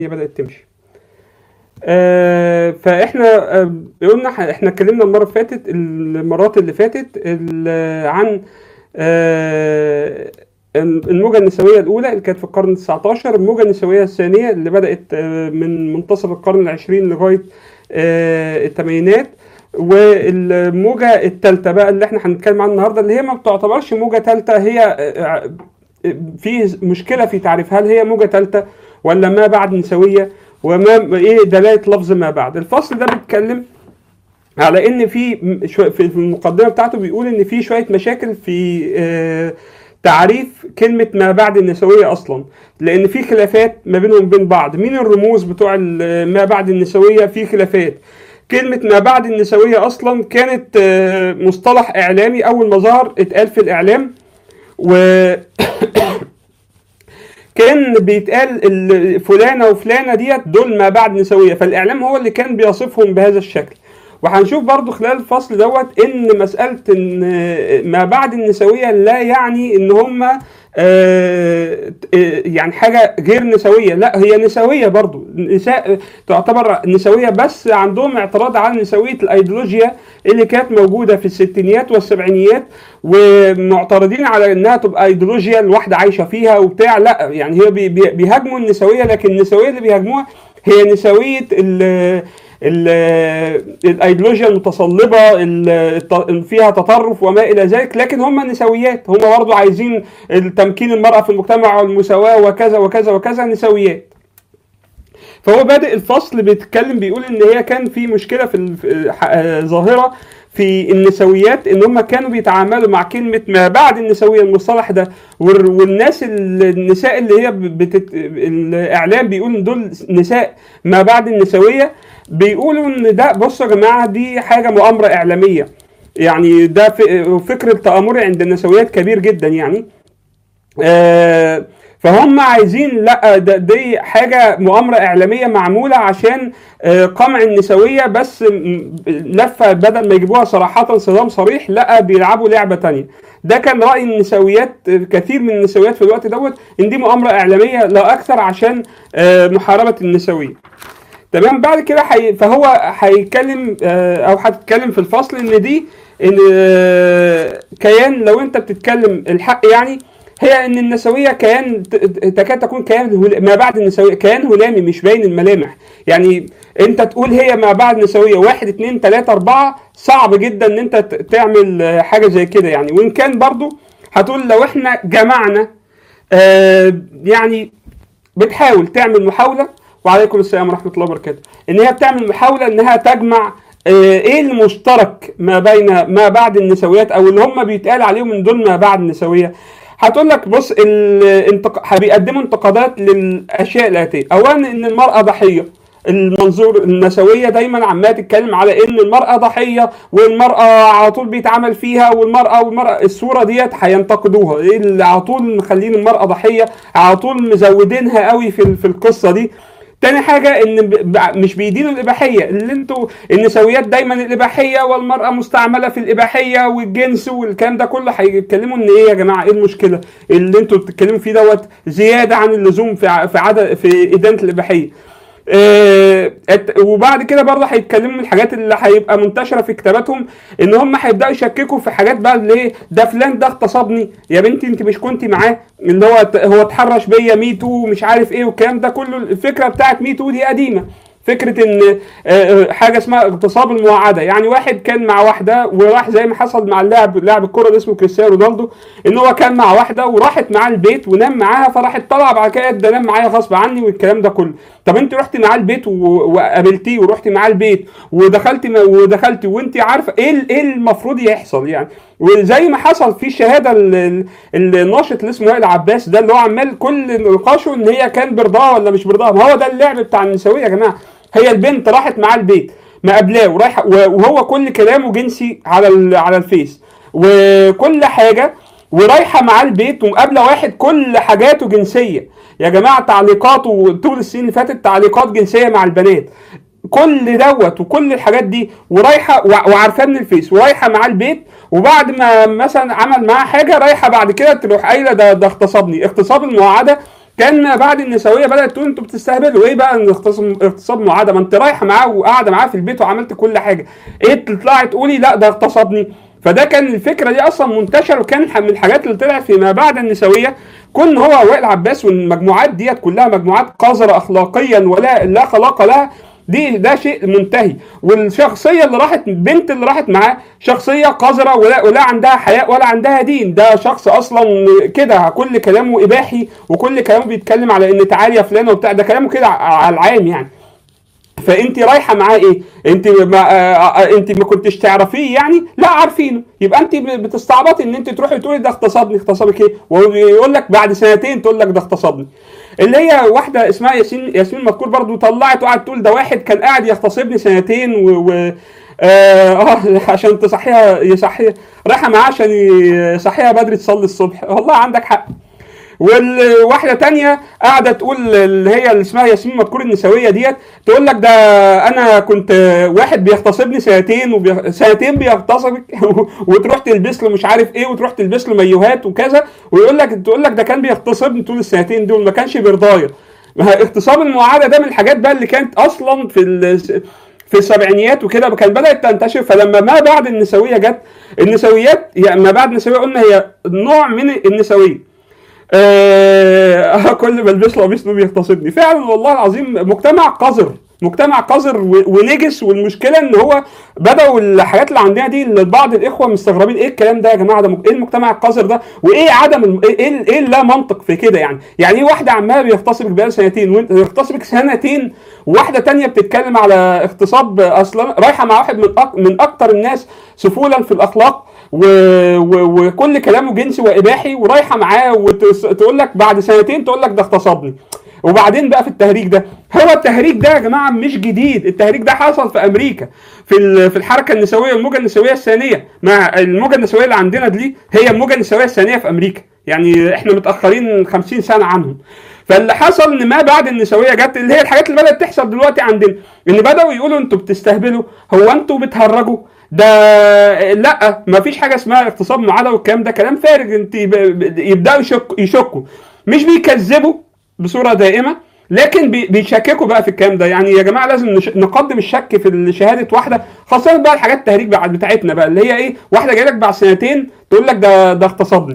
هي بدات تمشي آه فاحنا آه قلنا ح- احنا اتكلمنا المره اللي فاتت المرات اللي فاتت ال- عن آه الموجة النسوية الأولى اللي كانت في القرن ال19 الموجة النسوية الثانية اللي بدأت آه، من منتصف القرن العشرين لغاية آه، الثمانينات والموجة الثالثة بقى اللي احنا هنتكلم عنها النهاردة اللي هي ما بتعتبرش موجة ثالثة هي آه، في مشكلة في تعريف هل هي موجة ثالثة ولا ما بعد نسوية وما ايه دلالة لفظ ما بعد الفصل ده بيتكلم على ان في م- شو- في في المقدمه بتاعته بيقول ان في شويه مشاكل في آه، تعريف كلمه ما بعد النسويه اصلا لان في خلافات ما بينهم وبين بعض مين الرموز بتوع ال- ما بعد النسويه في خلافات كلمة ما بعد النسوية أصلا كانت آه، مصطلح إعلامي أول ما ظهر اتقال في الإعلام و كان بيتقال ال- فلانه وفلانه ديت دول ما بعد نسويه فالاعلام هو اللي كان بيصفهم بهذا الشكل وهنشوف برضو خلال الفصل دوت ان مساله ان ما بعد النسويه لا يعني ان هم آه، آه، يعني حاجه غير نسويه لا هي نسويه برضو نساء تعتبر نسويه بس عندهم اعتراض على نسويه الايديولوجيا اللي كانت موجوده في الستينيات والسبعينيات ومعترضين على انها تبقى ايديولوجيا الواحده عايشه فيها وبتاع لا يعني هي بي- بي- بيهاجموا النسويه لكن النسويه اللي بيهاجموها هي نسويه ال ال الايديولوجيا المتصلبه ال- فيها تطرف وما الى ذلك لكن هم نسويات هم برضه عايزين تمكين المراه في المجتمع والمساواه وكذا وكذا وكذا نسويات فهو بادئ الفصل بيتكلم بيقول ان هي كان في مشكله في ال- في ح- آه، ظاهره في النسويات ان هم كانوا بيتعاملوا مع كلمه ما بعد النسويه المصطلح ده وال- والناس ال- النساء اللي هي بتت... الاعلام بيقول ان دول نساء ما بعد النسويه بيقولوا ان ده بصوا يا جماعه دي حاجه مؤامره اعلاميه يعني ده ف- فكر التآمري عند النسويات كبير جدا يعني آه، فهم عايزين لا ده دي حاجه مؤامره اعلاميه معموله عشان آه، قمع النسويه بس م- لفه بدل ما يجيبوها صراحه صدام صريح لا بيلعبوا لعبه تانية ده كان راي النسويات آه، كثير من النسويات في الوقت دوت ان دي مؤامره اعلاميه لا اكثر عشان آه، محاربه النسويه تمام بعد كده حي... فهو هيتكلم آه، او هتتكلم في الفصل ان دي ان آه، كيان لو انت بتتكلم الحق يعني هي ان النسويه كيان ت- ت- تكاد تكون كيان هل... ما بعد النسويه كيان هلامي مش باين الملامح يعني انت تقول هي ما بعد النسويه واحد اتنين تلاته اربعه صعب جدا ان انت ت- تعمل آه، حاجه زي كده يعني وان كان برضو هتقول لو احنا جمعنا آه، يعني بتحاول تعمل محاوله وعليكم السلام ورحمه الله وبركاته ان هي بتعمل محاوله انها تجمع آه، ايه المشترك ما بين ما بعد النسويات او اللي هم بيتقال عليهم من دول ما بعد النسويه هتقول لك بص الانتق... بيقدموا انتقادات للاشياء الاتيه اولا ان المراه ضحيه المنظور النسويه دايما عماله تتكلم على ان المراه ضحيه والمراه على طول بيتعمل فيها والمراه والمراه الصوره ديت هينتقدوها ايه اللي على طول مخلين المراه ضحيه على طول مزودينها قوي في في القصه دي تاني حاجة ان ب- ب- مش بيدينوا الاباحية اللي انتوا النسويات دايما الاباحية والمرأة مستعملة في الاباحية والجنس والكلام ده كله هيتكلموا ان ايه يا جماعة ايه المشكلة اللي انتوا بتتكلموا فيه دوت زيادة عن اللزوم في ع- في عدد في ادانة الاباحية آه، الت- وبعد كده برضه هيتكلموا من الحاجات اللي هيبقى منتشره في كتاباتهم ان هم هيبداوا يشككوا في حاجات بقى اللي ايه ده فلان ده اغتصبني يا بنتي انت مش كنتي معاه اللي هو ت- هو اتحرش بيا ميتو ومش عارف ايه والكلام ده كله الفكره بتاعت ميتو دي قديمه فكره ان آه، حاجه اسمها اغتصاب المواعده يعني واحد كان مع واحده وراح زي ما حصل مع اللاعب لاعب الكره اللي اسمه كريستيانو رونالدو ان هو كان مع واحده وراحت معاه البيت ونام معاها فراحت طالعه بعد كده ده نام معايا غصب عني والكلام ده كله طب انت رحت معاه البيت و- وقابلتيه ورحت معاه البيت ودخلت ودخلت وانت عارفه ايه ال- ايه المفروض يحصل يعني وزي ما حصل في الشهاده ال- ال- الناشط اللي اسمه وائل عباس ده اللي هو عمال كل نقاشه ان هي كان برضاها ولا مش برضاها ما هو ده اللعب بتاع النسويه يا جماعه هي البنت راحت معاه البيت مقابلاه ورايحه وهو كل كلامه جنسي على ال- على الفيس وكل حاجه ورايحه معاه البيت ومقابله واحد كل حاجاته جنسيه يا جماعه تعليقاته طول السنين اللي فاتت تعليقات جنسيه مع البنات كل دوت وكل الحاجات دي ورايحه وع- وعارفاه من الفيس ورايحه معاه البيت وبعد ما مثلا عمل معاه حاجه رايحه بعد كده تروح قايله ده ده اغتصبني اغتصاب المواعده كان ما بعد النسويه بدات تقول انتوا بتستهبلوا ايه بقى اغتصاب اغتصاب معاده ما انت رايحه معاه وقاعده معاه في البيت وعملت كل حاجه ايه تطلعي تقولي لا ده اغتصبني فده كان الفكره دي اصلا منتشره وكان من الحاجات اللي طلعت فيما بعد النسويه كون هو وائل عباس والمجموعات ديت كلها مجموعات قذره اخلاقيا ولا لا خلاق لها دي ده شيء منتهي والشخصيه اللي راحت البنت اللي راحت معاه شخصيه قذره ولا ولا عندها حياء ولا عندها دين ده شخص اصلا كده كل كلامه اباحي وكل كلامه بيتكلم على ان تعالي يا فلانه وبتاع ده كلامه كده على العام يعني فانت رايحه معاه ايه انت ما آه انت ما كنتش تعرفيه يعني لا عارفينه يبقى انت بتستعبطي ان انت تروحي تقولي ده اغتصبني اغتصبك ايه ويقول لك بعد سنتين تقول لك ده اغتصبني اللي هي واحده اسمها ياسمين ياسمين مذكور برضو طلعت وقعدت تقول ده واحد كان قاعد يغتصبني سنتين و, و آه عشان تصحيها يصحيها رايحه معاه عشان يصحيها بدري تصلي الصبح والله عندك حق والواحده تانية قاعده تقول اللي هي اللي اسمها ياسمين مذكور النسويه ديت تقول لك ده انا كنت واحد بيغتصبني سنتين وبيغ... سنتين بيغتصبك وتروح تلبس له مش عارف ايه وتروح تلبس له مايوهات وكذا ويقول لك تقول لك ده كان بيغتصبني طول السنتين دول ما كانش بيرضايا اغتصاب المعاده ده من الحاجات بقى اللي كانت اصلا في ال... في السبعينيات وكده كان بدات تنتشر فلما ما بعد النسويه جت النسويات يعني ما بعد النسويه قلنا هي نوع من النسويه آه كل ما البس له قميص نوم يغتصبني فعلا والله العظيم مجتمع قذر مجتمع قذر ونجس والمشكله ان هو بداوا الحاجات اللي عندنا دي بعض الاخوه مستغربين ايه الكلام ده يا جماعه ده ايه المجتمع القذر ده وايه عدم الم... ايه ايه لا منطق في كده يعني يعني ايه واحده عماله بيغتصبك بقالها سنتين وانت يغتصبك سنتين وواحده تانية بتتكلم على اغتصاب اصلا رايحه مع واحد من أك... من اكتر الناس سفولا في الاخلاق و... و... وكل كلامه جنسي واباحي ورايحه معاه وتقول لك بعد سنتين تقول لك ده اغتصبني وبعدين بقى في التهريج ده هو التهريج ده يا جماعه مش جديد التهريج ده حصل في امريكا في في الحركه النسويه الموجه النسويه الثانيه مع الموجه النسويه اللي عندنا دي هي الموجه النسويه الثانيه في امريكا يعني احنا متاخرين 50 سنه عنهم فاللي حصل ان ما بعد النسويه جت اللي هي الحاجات اللي بدات تحصل دلوقتي عندنا ان بداوا يقولوا انتوا بتستهبلوا هو انتوا بتهرجوا ده لا ما فيش حاجه اسمها اغتصاب معادة والكلام ده كلام فارغ انت يبداوا يشك يشكوا مش بيكذبوا بصوره دائمه لكن بيشككوا بقى في الكلام ده يعني يا جماعه لازم نقدم الشك في شهاده واحده خاصه بقى الحاجات التهريج بعد بتاعتنا بقى اللي هي ايه واحده جايه لك بعد سنتين تقول لك ده ده اغتصبني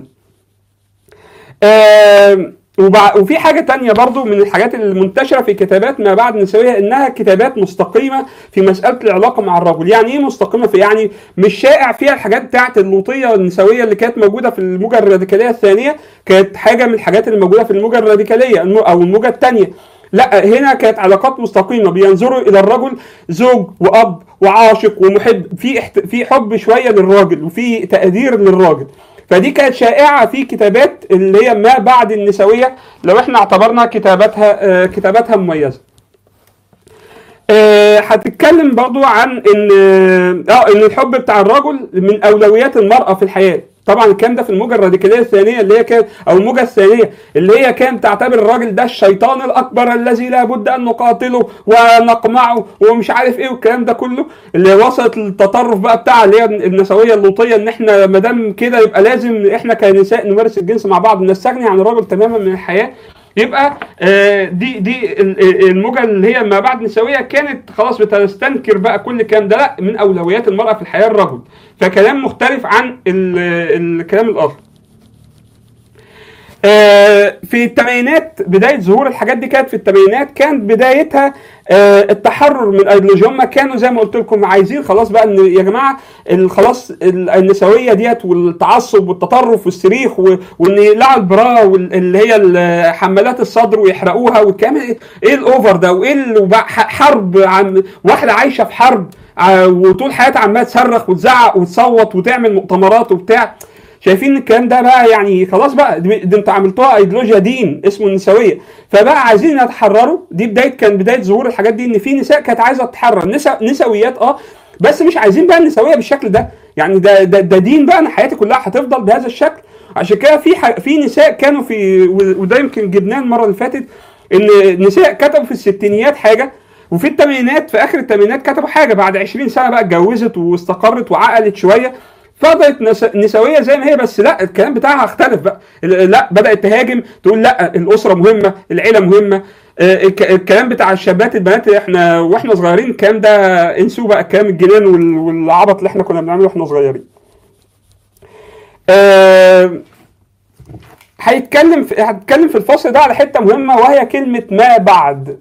آه وفي حاجة تانية برضو من الحاجات المنتشرة في كتابات ما بعد النسوية إنها كتابات مستقيمة في مسألة العلاقة مع الرجل يعني إيه مستقيمة في يعني مش شائع فيها الحاجات بتاعت اللوطية النسوية اللي كانت موجودة في الموجة الراديكالية الثانية كانت حاجة من الحاجات اللي موجودة في الموجة الراديكالية أو الموجة الثانية لا هنا كانت علاقات مستقيمه بينظروا الى الرجل زوج واب وعاشق ومحب في في حب شويه للراجل وفي تقدير للراجل فدي كانت شائعه في كتابات اللي هي ما بعد النسويه لو احنا اعتبرنا كتاباتها آه كتاباتها مميزه. آه هتتكلم برضو عن ان اه ان الحب بتاع الرجل من اولويات المراه في الحياه طبعا الكلام ده في الموجه الراديكاليه الثانيه اللي هي كانت او الموجه الثانيه اللي هي كانت تعتبر الراجل ده الشيطان الاكبر الذي لا بد ان نقاتله ونقمعه ومش عارف ايه والكلام ده كله اللي وصلت للتطرف بقى بتاع اللي هي النسويه اللوطيه ان احنا ما دام كده يبقى لازم احنا كنساء نمارس الجنس مع بعض نستغني عن الراجل تماما من الحياه يبقى دي دي الموجه اللي هي ما بعد النسويه كانت خلاص بتستنكر بقى كل الكلام ده لا من اولويات المراه في الحياه الرجل فكلام مختلف عن الكلام الاخر في الثمانينات بدايه ظهور الحاجات دي كانت في الثمانينات كانت بدايتها التحرر من ايديولوجيا هم كانوا زي ما قلت لكم عايزين خلاص بقى ان يا جماعه خلاص النسويه ديت والتعصب والتطرف والصريخ وان يقلعوا البراءه اللي هي حمالات الصدر ويحرقوها والكلام ايه الاوفر ده وايه حرب عن واحده عايشه في حرب وطول حياتها عماله تصرخ وتزعق وتصوت وتعمل مؤتمرات وبتاع شايفين الكلام ده بقى يعني خلاص بقى دي انتوا عملتوها ايديولوجيا دين اسمه النسويه فبقى عايزين يتحرروا دي بدايه كان بدايه ظهور الحاجات دي ان في نساء كانت عايزه تتحرر نساء نسويات اه بس مش عايزين بقى النسويه بالشكل ده يعني ده ده, ده دين بقى انا حياتي كلها هتفضل بهذا الشكل عشان كده في في نساء كانوا في وده يمكن جبناه المره اللي فاتت ان نساء كتبوا في الستينيات حاجه وفي الثمانينات في اخر الثمانينات كتبوا حاجه بعد 20 سنه بقى اتجوزت واستقرت وعقلت شويه فضلت نس- نسويه زي ما هي بس لا الكلام بتاعها اختلف بقى ال- لا بدات تهاجم تقول لا الاسره مهمه العيله مهمه آه، الك- الكلام بتاع الشابات البنات احنا واحنا صغيرين الكلام ده انسوه بقى الكلام الجنان وال- والعبط اللي احنا كنا بنعمله واحنا صغيرين آه، هيتكلم في هتكلم في الفصل ده على حته مهمه وهي كلمه ما بعد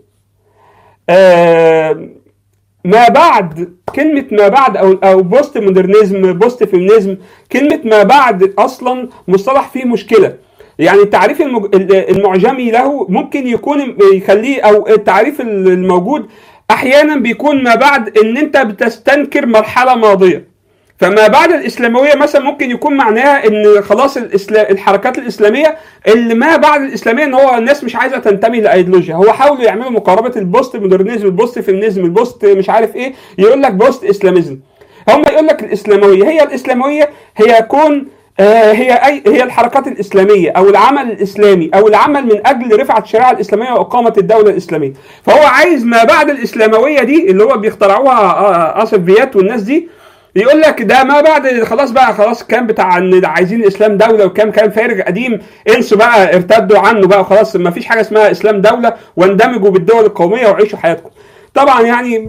آه، ما بعد كلمة ما بعد أو أو بوست مودرنزم بوست فيمينيزم كلمة ما بعد أصلا مصطلح فيه مشكلة يعني التعريف المج... المعجمي له ممكن يكون يخليه أو التعريف الموجود أحيانا بيكون ما بعد إن أنت بتستنكر مرحلة ماضية فما بعد الاسلامويه مثلا ممكن يكون معناها ان خلاص الإسلام الحركات الاسلاميه اللي ما بعد الاسلاميه ان هو الناس مش عايزه تنتمي لايديولوجيا هو حاولوا يعملوا مقاربه البوست مودرنزم البوست فيمينيزم البوست مش عارف ايه يقول لك بوست اسلاميزم هم يقول لك الاسلامويه هي الاسلامويه هي كون آه، هي اي هي الحركات الاسلاميه او العمل الاسلامي او العمل من اجل رفعه الشريعه الاسلاميه واقامه الدوله الاسلاميه فهو عايز ما بعد الاسلامويه دي اللي هو بيخترعوها آه، اسف فيات والناس دي يقول لك ده ما بعد خلاص بقى خلاص الكلام بتاع ان عايزين الاسلام دوله وكام كلام فارغ قديم انسوا بقى ارتدوا عنه بقى خلاص ما فيش حاجه اسمها اسلام دوله واندمجوا بالدول القوميه وعيشوا حياتكم طبعا يعني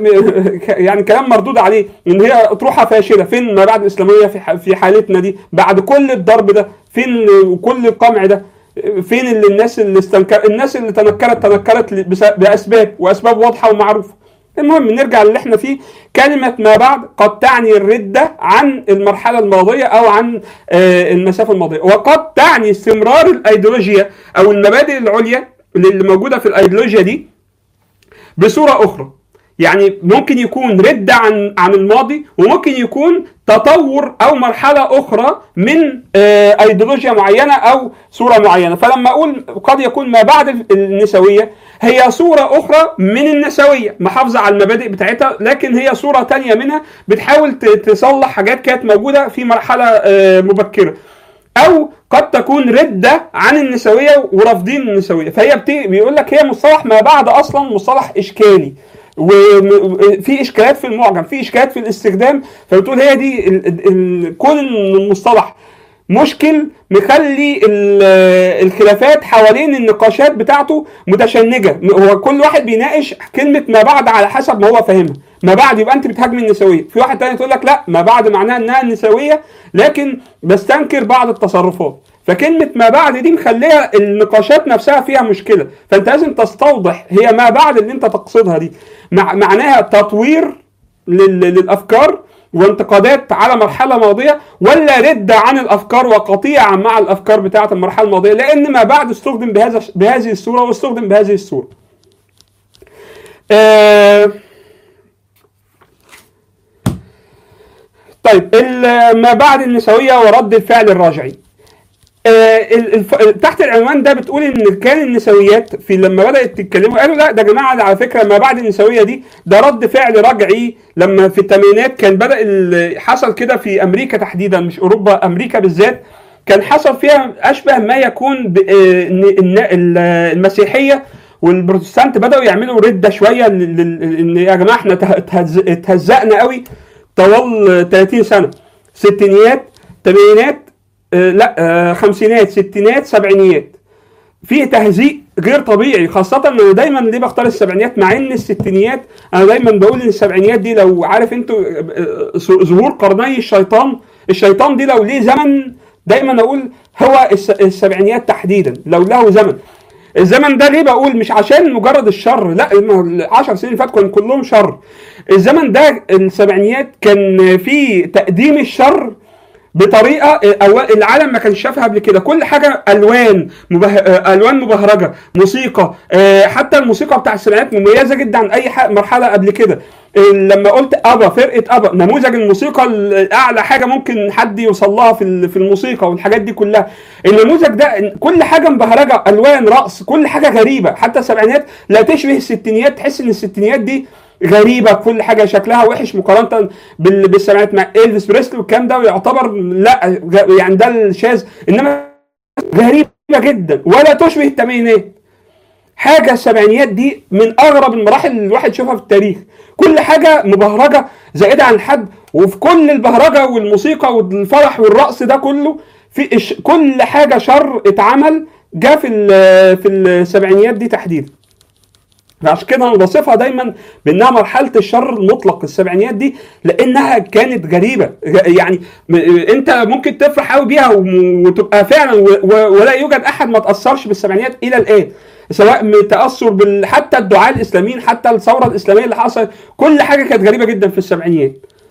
يعني كلام مردود عليه ان هي اطروحه فاشله فين ما بعد الاسلاميه في ح- في حالتنا دي بعد كل الضرب ده فين وكل القمع ده فين اللي الناس اللي استنكر الناس اللي تنكرت تنكرت بس- باسباب واسباب واضحه ومعروفه المهم نرجع للي احنا فيه كلمة ما بعد قد تعني الردة عن المرحلة الماضية أو عن آه، المسافة الماضية وقد تعني استمرار الأيديولوجيا أو المبادئ العليا اللي موجودة في الأيديولوجيا دي بصورة أخرى يعني ممكن يكون ردة عن عن الماضي وممكن يكون تطور أو مرحلة أخرى من آه، أيديولوجيا معينة أو صورة معينة فلما أقول قد يكون ما بعد النسوية هي صورة أخرى من النسوية محافظة على المبادئ بتاعتها لكن هي صورة تانية منها بتحاول ت- تصلح حاجات كانت موجودة في مرحلة آه، مبكرة او قد تكون رده عن النسويه ورافضين النسويه فهي بت... بيقول لك هي مصطلح ما بعد اصلا مصطلح اشكالي وفي اشكالات في المعجم في اشكالات في الاستخدام فبتقول هي دي ال... ال... ال... كون المصطلح مشكل مخلي ال- الخلافات حوالين النقاشات بتاعته متشنجه هو كل واحد بيناقش كلمه ما بعد على حسب ما هو فاهمها ما بعد يبقى انت بتهاجم النسويه في واحد تاني تقول لك لا ما بعد معناها انها النسويه لكن بستنكر بعض التصرفات فكلمة ما بعد دي مخليها النقاشات نفسها فيها مشكلة فانت لازم تستوضح هي ما بعد اللي انت تقصدها دي مع معناها تطوير لل- للافكار وانتقادات على مرحلة ماضية ولا ردة عن الأفكار وقطيعة مع الأفكار بتاعة المرحلة الماضية لأن ما بعد استخدم بهذا بهذه الصورة واستخدم بهذه الصورة. آه طيب ال- ما بعد النسوية ورد الفعل الراجعي. آه، ال- الف... تحت العنوان ده بتقول ان كان النسويات في لما بدات تتكلموا قالوا لا ده يا جماعه ده على فكره ما بعد النسويه دي ده رد فعل رجعي لما في الثمانينات كان بدا ال... حصل كده في امريكا تحديدا مش اوروبا امريكا بالذات كان حصل فيها اشبه ما يكون ب... آه، إن إن ال- المسيحيه والبروتستانت بداوا يعملوا رده شويه لل- لل- ان يا جماعه احنا ته- اتهز... اتهزقنا قوي طوال 30 سنه ستينيات ثمانينات آه، لا آه، خمسينات ستينات سبعينيات في تهزيء غير طبيعي خاصة ان انا دايما ليه بختار السبعينيات مع ان الستينيات انا دايما بقول ان السبعينيات دي لو عارف انتوا آه، آه، ظهور قرني الشيطان الشيطان دي لو ليه زمن دايما اقول هو الس- السبعينيات تحديدا لو له زمن الزمن ده ليه بقول مش عشان مجرد الشر لا العشر سنين اللي فاتوا كانوا كلهم شر الزمن ده السبعينيات كان فيه تقديم الشر بطريقه أو العالم ما كانش شافها قبل كده كل حاجه الوان مبه... الوان مبهرجه موسيقى آه، حتى الموسيقى بتاع السبعينات مميزه جدا عن اي ح- مرحله قبل كده آه، لما قلت ابا فرقه ابا نموذج الموسيقى الاعلى حاجه ممكن حد يوصل لها في ال- في الموسيقى والحاجات دي كلها النموذج ده كل حاجه مبهرجه الوان رقص كل حاجه غريبه حتى السبعينات لا تشبه الستينيات تحس ان الستينيات دي غريبه كل حاجه شكلها وحش مقارنه بال- بالسبعينات مع الفيس بريسلي والكلام ده ويعتبر لا غ- يعني ده الشاذ انما غريبه جدا ولا تشبه الثمانينات حاجه السبعينيات دي من اغرب المراحل اللي الواحد يشوفها في التاريخ كل حاجه مبهرجه زائده عن الحد وفي كل البهرجه والموسيقى والفرح والرقص ده كله في إش- كل حاجه شر اتعمل جه في ال- في السبعينيات دي تحديدا فعشان كده انا بصفها دايما بانها مرحله الشر المطلق السبعينيات دي لانها كانت غريبه يعني م- انت ممكن تفرح قوي بيها وم- وتبقى فعلا و- و- ولا يوجد احد ما تاثرش بالسبعينيات الى الان سواء من تاثر بال حتى الدعاة الاسلاميين حتى الثوره الاسلاميه اللي حصلت كل حاجه كانت غريبه جدا في السبعينيات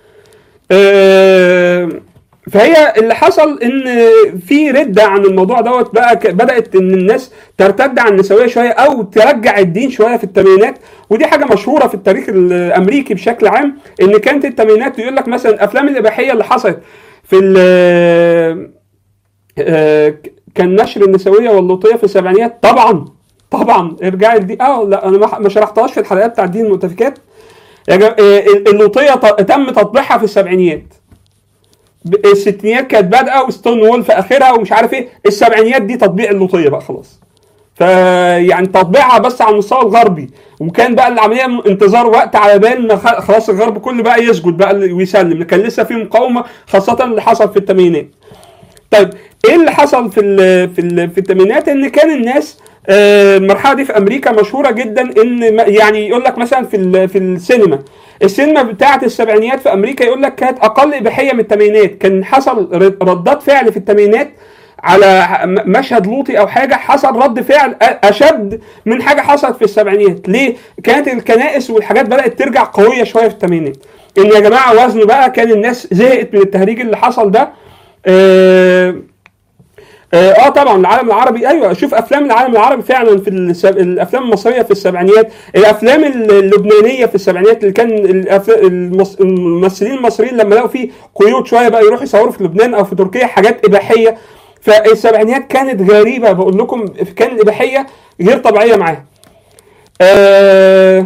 آه، فهي اللي حصل ان في رده عن الموضوع دوت بقى ك- بدات ان الناس ترتد عن النسويه شويه او ترجع الدين شويه في الثمانينات ودي حاجه مشهوره في التاريخ الامريكي بشكل عام ان كانت الثمانينات يقول لك مثلا الافلام الاباحيه اللي حصلت في ال- آه، كان نشر النسويه واللوطيه في السبعينيات طبعا طبعا ارجعي لدي اه لا انا ما- ما شرحتهاش في الحلقات بتاعت دين المؤتفكات يا جماعة، آه، اللوطيه ط- تم تطبيعها في السبعينيات ب- الستينيات كانت بادئه وستون وول في اخرها ومش عارف ايه السبعينيات دي تطبيع اللوطيه بقى خلاص فيعني تطبيعها بس على المستوى الغربي وكان بقى العمليه م- انتظار وقت على بال ما خ- خلاص الغرب كله بقى يسجد بقى ويسلم كان لسه في مقاومه خاصه اللي حصل في الثمانينات طيب ايه اللي حصل في ال في ال في الثمانينات ان كان الناس آه، المرحله دي في امريكا مشهوره جدا ان ما- يعني يقول لك مثلا في ال- في السينما السينما بتاعه السبعينيات في امريكا يقول لك كانت اقل اباحيه من الثمانينات كان حصل رد- ردات فعل في الثمانينات على م- مشهد لوطي او حاجه حصل رد فعل أ- اشد من حاجه حصلت في السبعينيات ليه كانت الكنائس والحاجات بدات ترجع قويه شويه في الثمانينات ان يا جماعه وزنه بقى كان الناس زهقت من التهريج اللي حصل ده آه اه آه طبعا العالم العربي ايوه شوف افلام العالم العربي فعلا في السب... الافلام المصريه في السبعينيات الافلام اللبنانيه في السبعينيات اللي كان الأف... المص... الممثلين المصريين لما لقوا فيه قيود شويه بقى يروحوا يصوروا في لبنان او في تركيا حاجات اباحيه فالسبعينيات كانت غريبه بقول لكم كان الاباحيه غير طبيعيه معاها آه...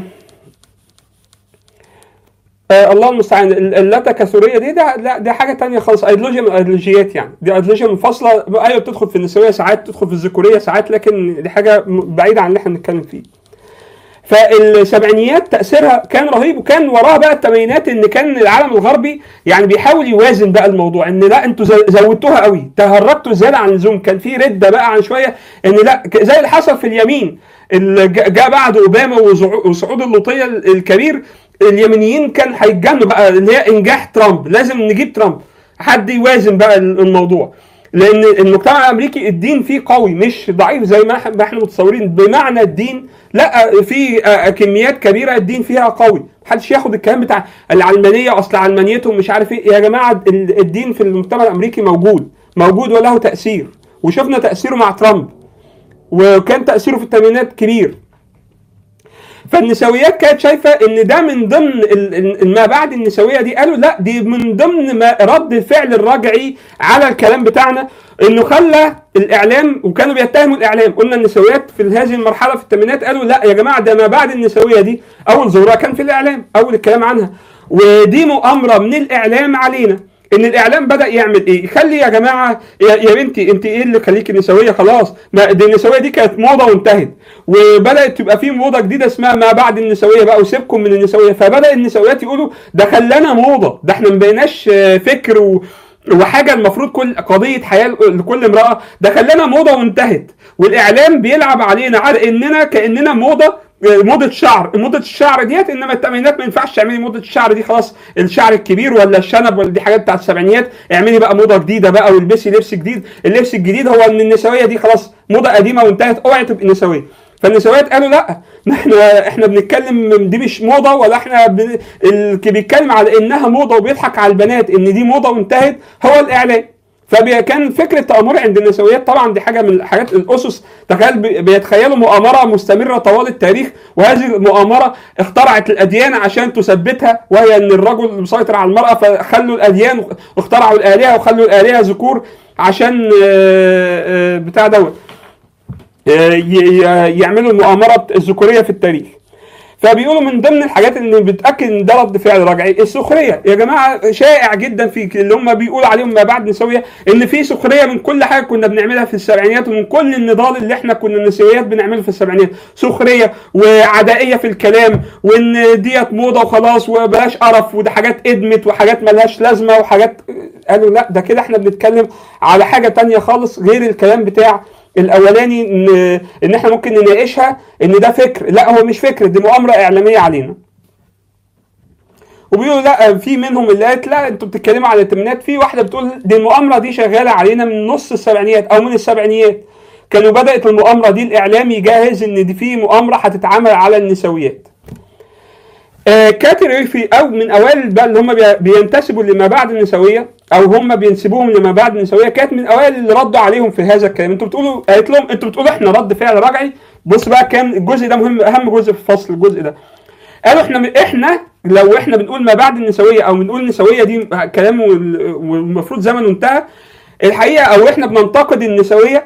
آه الله المستعان ال- اللاتكاثوريه دي ده لا دي حاجه تانية خالص ايديولوجيا من الايديولوجيات يعني دي ايديولوجيا منفصله ايوه بتدخل في النسويه ساعات تدخل في الذكوريه ساعات لكن دي حاجه م- بعيده عن اللي احنا بنتكلم فيه فالسبعينيات تاثيرها كان رهيب وكان وراها بقى الثمانينات ان كان العالم الغربي يعني بيحاول يوازن بقى الموضوع ان لا انتوا زو- زودتوها قوي تهرجتوا زياده عن اللزوم كان في رده بقى عن شويه ان لا ك- زي اللي حصل في اليمين اللي جا جا بعد اوباما وزعو- وصعود اللوطيه ال- الكبير اليمينيين كان هيتجنوا بقى اللي هي انجاح ترامب لازم نجيب ترامب حد يوازن بقى ال- الموضوع لان المجتمع الامريكي الدين فيه قوي مش ضعيف زي ما إح- ما احنا متصورين بمعنى الدين لا في آه، كميات كبيره الدين فيها قوي محدش ياخد الكلام بتاع العلمانيه اصل علمانيتهم مش عارف ايه يا جماعه ال- الدين في المجتمع الامريكي موجود موجود وله تاثير وشفنا تاثيره مع ترامب وكان تاثيره في الثمانينات كبير فالنسويات كانت شايفه ان ده من ضمن ال- ال- ما بعد النسويه دي قالوا لا دي من ضمن ما رد الفعل الرجعي على الكلام بتاعنا انه خلى الاعلام وكانوا بيتهموا الاعلام قلنا النسويات في هذه المرحله في الثمانينات قالوا لا يا جماعه ده ما بعد النسويه دي اول ظهورها كان في الاعلام اول الكلام عنها ودي مؤامره من الاعلام علينا ان الاعلام بدا يعمل ايه يخلي يا جماعه يا, يا بنتي انت ايه اللي خليكي نسويه خلاص ما دي النسويه دي كانت موضه وانتهت وبدات تبقى في موضه جديده اسمها ما بعد النسويه بقى وسيبكم من النسويه فبدا النسويات يقولوا ده خلانا موضه ده احنا ما بقيناش آه، فكر و وحاجه المفروض كل قضيه حياه لكل امراه ده خلانا موضه وانتهت والاعلام بيلعب علينا على اننا كاننا موضه موضه شعر موضه الشعر ديت انما الثمانينات ما ينفعش تعملي موضه الشعر دي خلاص الشعر الكبير ولا الشنب ولا دي حاجات بتاعت السبعينيات اعملي بقى موضه جديده بقى والبسي لبس جديد اللبس الجديد هو ان النسويه دي خلاص موضه قديمه وانتهت اوعي تبقي نسويه فالنسويات قالوا لا احنا احنا بنتكلم دي مش موضه ولا احنا بن... اللي بيتكلم على انها موضه وبيضحك على البنات ان دي موضه وانتهت هو الاعلام فكان فكره التامر عند النسويات طبعا دي حاجه من الحاجات الاسس تخيل بي- بيتخيلوا مؤامره مستمره طوال التاريخ وهذه المؤامره اخترعت الاديان عشان تثبتها وهي ان الرجل مسيطر على المراه فخلوا الاديان واخترعوا الالهه وخلوا الالهه ذكور عشان آه، آه، بتاع دوت آه، ي- ي- يعملوا المؤامره الذكوريه في التاريخ فبيقولوا من ضمن الحاجات اللي بتاكد ان ده رد فعل رجعي السخريه يا جماعه شائع جدا في اللي هم بيقولوا عليهم ما بعد نسويه ان في سخريه من كل حاجه كنا بنعملها في السبعينيات ومن كل النضال اللي احنا كنا النسويات بنعمله في السبعينيات سخريه وعدائيه في الكلام وان ديت موضه وخلاص وبلاش قرف وده حاجات ادمت وحاجات ملهاش لازمه وحاجات قالوا لا ده كده احنا بنتكلم على حاجه تانية خالص غير الكلام بتاع الاولاني ان ان احنا ممكن نناقشها ان ده فكر لا هو مش فكر دي مؤامره اعلاميه علينا وبيقولوا لا في منهم اللي قالت لا انتوا بتتكلموا على الثمانينات في واحده بتقول دي المؤامره دي شغاله علينا من نص السبعينيات او من السبعينيات كانوا بدات المؤامره دي الاعلام يجهز ان دي في مؤامره هتتعمل على النسويات آه كاتر ريفي او من اوائل بقى اللي هم بينتسبوا لما بعد النسويه او هم بينسبوهم لما بعد النسويه كانت من اوائل اللي ردوا عليهم في هذا الكلام انتوا بتقولوا قالت لهم انتوا بتقولوا احنا رد فعل رجعي بص بقى كان الجزء ده مهم اهم جزء في الفصل الجزء ده قالوا احنا احنا لو احنا بنقول ما بعد النسويه او بنقول النسويه دي كلام والمفروض زمنه انتهى الحقيقه او احنا بننتقد النسويه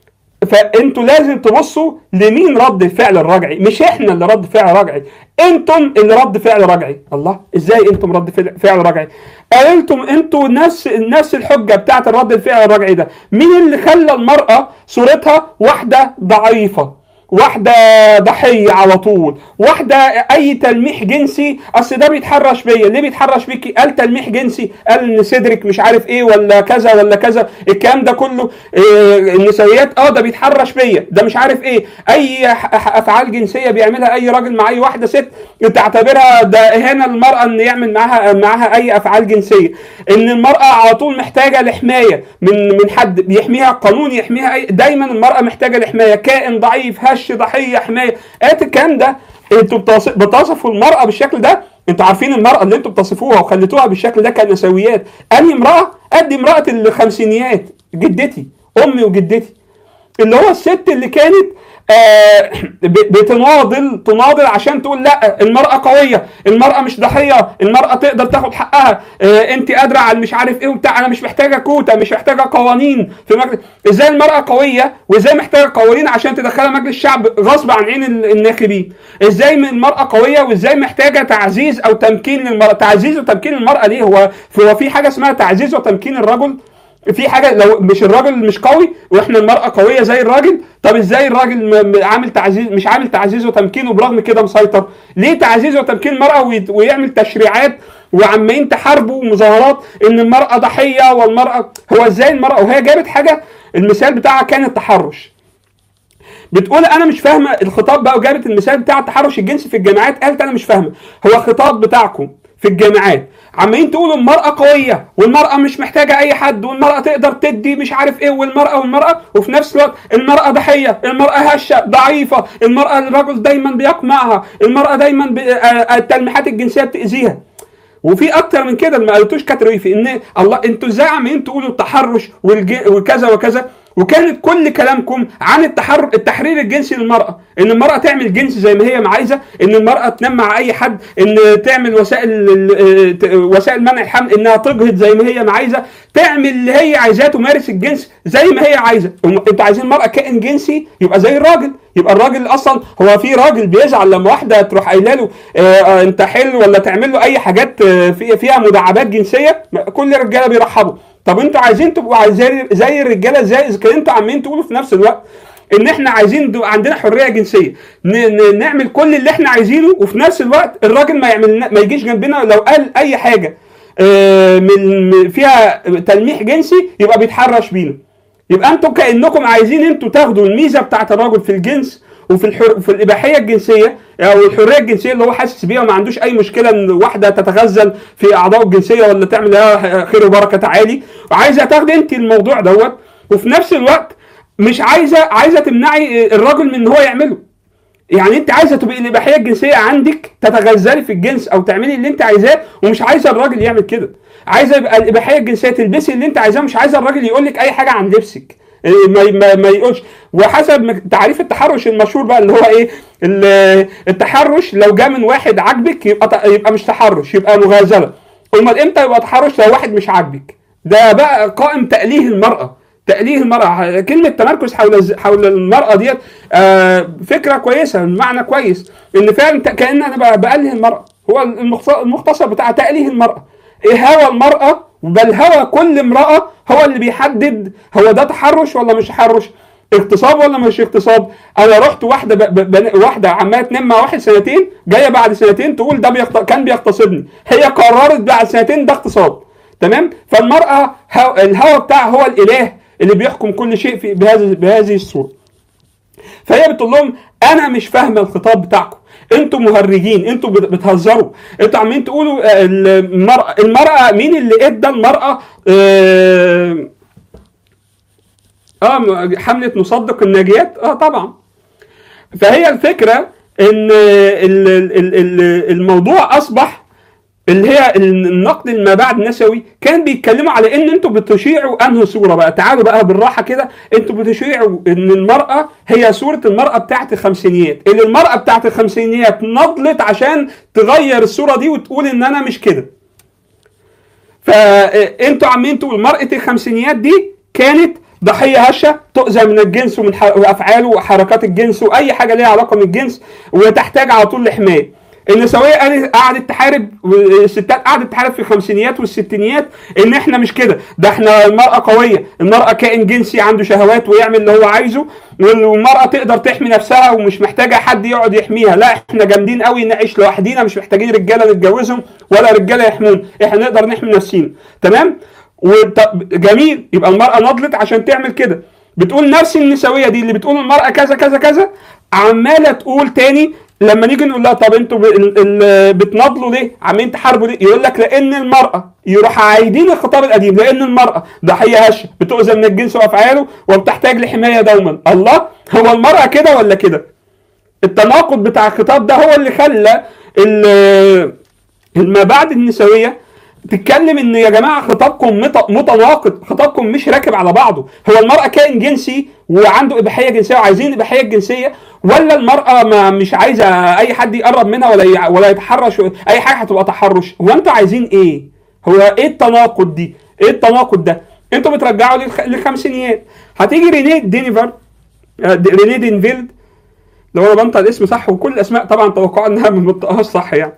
فانتوا لازم تبصوا لمين رد الفعل الرجعي مش احنا اللي رد فعل رجعي انتم اللي رد فعل رجعي الله ازاي انتم رد فعل رجعي قالتم انتوا نفس نفس الحجه بتاعت الرد الفعل الرجعي ده مين اللي خلى المراه صورتها واحده ضعيفه واحدة ضحية على طول واحدة أي تلميح جنسي أصل ده بيتحرش بيا ليه بيتحرش بيكي قال تلميح جنسي قال إن صدرك مش عارف إيه ولا كذا ولا كذا الكلام ده كله إيه النسويات أه ده بيتحرش بيا ده مش عارف إيه أي أفعال جنسية بيعملها أي راجل مع أي واحدة ست تعتبرها ده إهانة للمرأة إن يعمل معاها معاها أي أفعال جنسية إن المرأة على طول محتاجة لحماية من من حد بيحميها قانون يحميها أي دايما المرأة محتاجة لحماية كائن ضعيف هش هش ضحيه حمايه قالت الكلام ده انتوا بتصفوا المراه بالشكل ده انتوا عارفين المراه اللي انتوا بتصفوها وخليتوها بالشكل ده كنسويات انهي امراه قد امراه الخمسينيات جدتي امي وجدتي اللي هو الست اللي كانت آه بتناضل تناضل عشان تقول لا المرأة قوية المرأة مش ضحية المرأة تقدر تاخد حقها آه انت قادرة على مش عارف ايه وبتاع انا مش محتاجة كوتا مش محتاجة قوانين في مجلس ازاي المرأة قوية وازاي محتاجة قوانين عشان تدخلها مجلس الشعب غصب عن عين الناخبين ازاي المرأة قوية وازاي محتاجة تعزيز او تمكين للمرأة تعزيز وتمكين المرأة ليه هو هو في حاجة اسمها تعزيز وتمكين الرجل في حاجه لو مش الراجل مش قوي واحنا المراه قويه زي الراجل طب ازاي الراجل عامل تعزيز مش عامل تعزيز وتمكين وبرغم كده مسيطر ليه تعزيز وتمكين المراه ويعمل تشريعات وعمالين تحاربوا مظاهرات ان المراه ضحيه والمراه هو ازاي المراه وهي جابت حاجه المثال بتاعها كان التحرش بتقول انا مش فاهمه الخطاب بقى وجابت المثال بتاع التحرش الجنسي في الجامعات قالت انا مش فاهمه هو خطاب بتاعكم في الجامعات عمالين تقولوا المرأة قوية والمرأة مش محتاجة أي حد والمرأة تقدر تدي مش عارف إيه والمرأة والمرأة وفي نفس الوقت المرأة ضحية المرأة هشة ضعيفة المرأة الرجل دايما بيقمعها المرأة دايما ب... التلميحات الجنسية بتأذيها وفي اكتر من كده ما قلتوش كاتريفي ان الله انتوا ازاي عمالين تقولوا التحرش والج... وكذا وكذا وكانت كل كلامكم عن التحر... التحرير الجنسي للمرأة ان المرأة تعمل جنس زي ما هي عايزة ان المرأة تنام مع اي حد ان تعمل وسائل وسائل منع الحمل انها تجهض زي ما هي عايزة تعمل اللي هي عايزاه تمارس الجنس زي ما هي عايزة انتوا عايزين المرأة كائن جنسي يبقى زي الراجل يبقى الراجل اصلا هو في راجل بيزعل لما واحده تروح قايله له آه انت حلو ولا تعمل له اي حاجات في فيها مداعبات جنسيه كل الرجاله بيرحبوا طب انتوا عايزين تبقوا زي زي الرجاله ازاي اذا كان انتوا عمالين تقولوا في نفس الوقت ان احنا عايزين عندنا حريه جنسيه نعمل كل اللي احنا عايزينه وفي نفس الوقت الراجل ما يعمل ما يجيش جنبنا لو قال اي حاجه من فيها تلميح جنسي يبقى بيتحرش بينا يبقى انتوا كانكم عايزين انتوا تاخدوا الميزه بتاعت الراجل في الجنس وفي الحر... في الاباحيه الجنسيه او الحريه الجنسيه اللي هو حاسس بيها وما عندوش اي مشكله ان واحده تتغزل في اعضائه الجنسيه ولا تعمل لها خير وبركه تعالي وعايزه تاخدي انت الموضوع دوت وفي نفس الوقت مش عايزه عايزه تمنعي الراجل من ان هو يعمله يعني انت عايزه تبقي الاباحيه الجنسيه عندك تتغزلي في الجنس او تعملي اللي انت عايزاه ومش عايزه الراجل يعمل كده عايزه يبقى الاباحيه الجنسيه تلبسي اللي انت عايزاه مش عايزه الراجل يقول لك اي حاجه عن لبسك ما ما, ما يقولش وحسب تعريف التحرش المشهور بقى اللي هو ايه التحرش لو جاء من واحد عاجبك يبقى يبقى مش تحرش يبقى مغازله امال امتى يبقى تحرش لو واحد مش عاجبك ده بقى قائم تأليه المرأة تأليه المرأة كلمة تمركز حول حول المرأة ديت آه، فكرة كويسة معنى كويس إن فعلا ت- كأن أنا ب- بأله المرأة هو المختص- المختصر بتاع تأليه المرأة إيه هوى المرأة بل هوى كل امرأة هو اللي بيحدد هو ده تحرش ولا مش تحرش اغتصاب ولا مش اغتصاب انا رحت واحده ب... ب... ب... واحده عماله تنام مع واحد سنتين جايه بعد سنتين تقول ده بيخت... كان بيغتصبني هي قررت بعد سنتين ده اغتصاب تمام فالمراه هو... الهوى بتاعها هو الاله اللي بيحكم كل شيء في بهذه بهذه الصوره فهي بتقول لهم انا مش فاهمه الخطاب بتاعكم انتوا مهرجين انتوا بت- بتهزروا انتوا عمالين تقولوا آه، المرأة المرأة مين اللي ادى المرأة آه، اه م- حملة نصدق الناجيات اه طبعا فهي الفكرة ان ال- ال- ال- ال- الموضوع اصبح اللي هي النقد ما بعد النسوي كان بيتكلموا على ان انتوا بتشيعوا انهي صوره بقى تعالوا بقى بالراحه كده انتوا بتشيعوا ان المراه هي صوره المراه بتاعت الخمسينيات اللي المراه بتاعت الخمسينيات نضلت عشان تغير الصوره دي وتقول ان انا مش كده فانتوا عمالين تقولوا مرأة الخمسينيات دي كانت ضحية هشة تؤذى من الجنس ومن ح- وأفعاله وحركات الجنس وأي حاجة ليها علاقة من الجنس وتحتاج على طول لحماية النسوية قالت- قعدت تحارب والستات قعدت تحارب في الخمسينيات والستينيات ان احنا مش كده ده احنا المرأة قوية المرأة كائن جنسي عنده شهوات ويعمل اللي هو عايزه والمرأة تقدر تحمي نفسها ومش محتاجة حد يقعد يحميها لا احنا جامدين قوي نعيش لوحدينا مش محتاجين رجالة نتجوزهم ولا رجالة يحمونا احنا نقدر نحمي نفسينا تمام وط- جميل يبقى المرأة نضلت عشان تعمل كده بتقول نفس النسوية دي اللي بتقول المرأة كذا كذا كذا عمالة تقول تاني لما نيجي نقول لها طب انتوا ب- ال- ال- بتناضلوا ليه؟ عمالين تحاربوا ليه؟ يقول لك لان المرأة يروح عايدين الخطاب القديم لان المرأة ضحية هشة بتؤذى من الجنس وافعاله وبتحتاج لحماية دوما الله هو المرأة كده ولا كده؟ التناقض بتاع الخطاب ده هو اللي خلى ال- ما بعد النسويه تتكلم ان يا جماعه خطابكم مت- متناقض خطابكم مش راكب على بعضه هو المراه كائن جنسي وعنده اباحيه جنسيه وعايزين الاباحيه الجنسيه ولا المراه ما مش عايزه اي حد يقرب منها ولا ي- ولا يتحرش اي حاجه هتبقى تحرش هو انتوا عايزين ايه هو ايه التناقض دي ايه التناقض ده انتوا بترجعوا للخ- للخمسينيات هتيجي رينيه دينيفر آه، د- رينيه دينفيلد لو انا بنطق الاسم صح وكل الاسماء طبعا توقعوا انها ما بنطقهاش صح يعني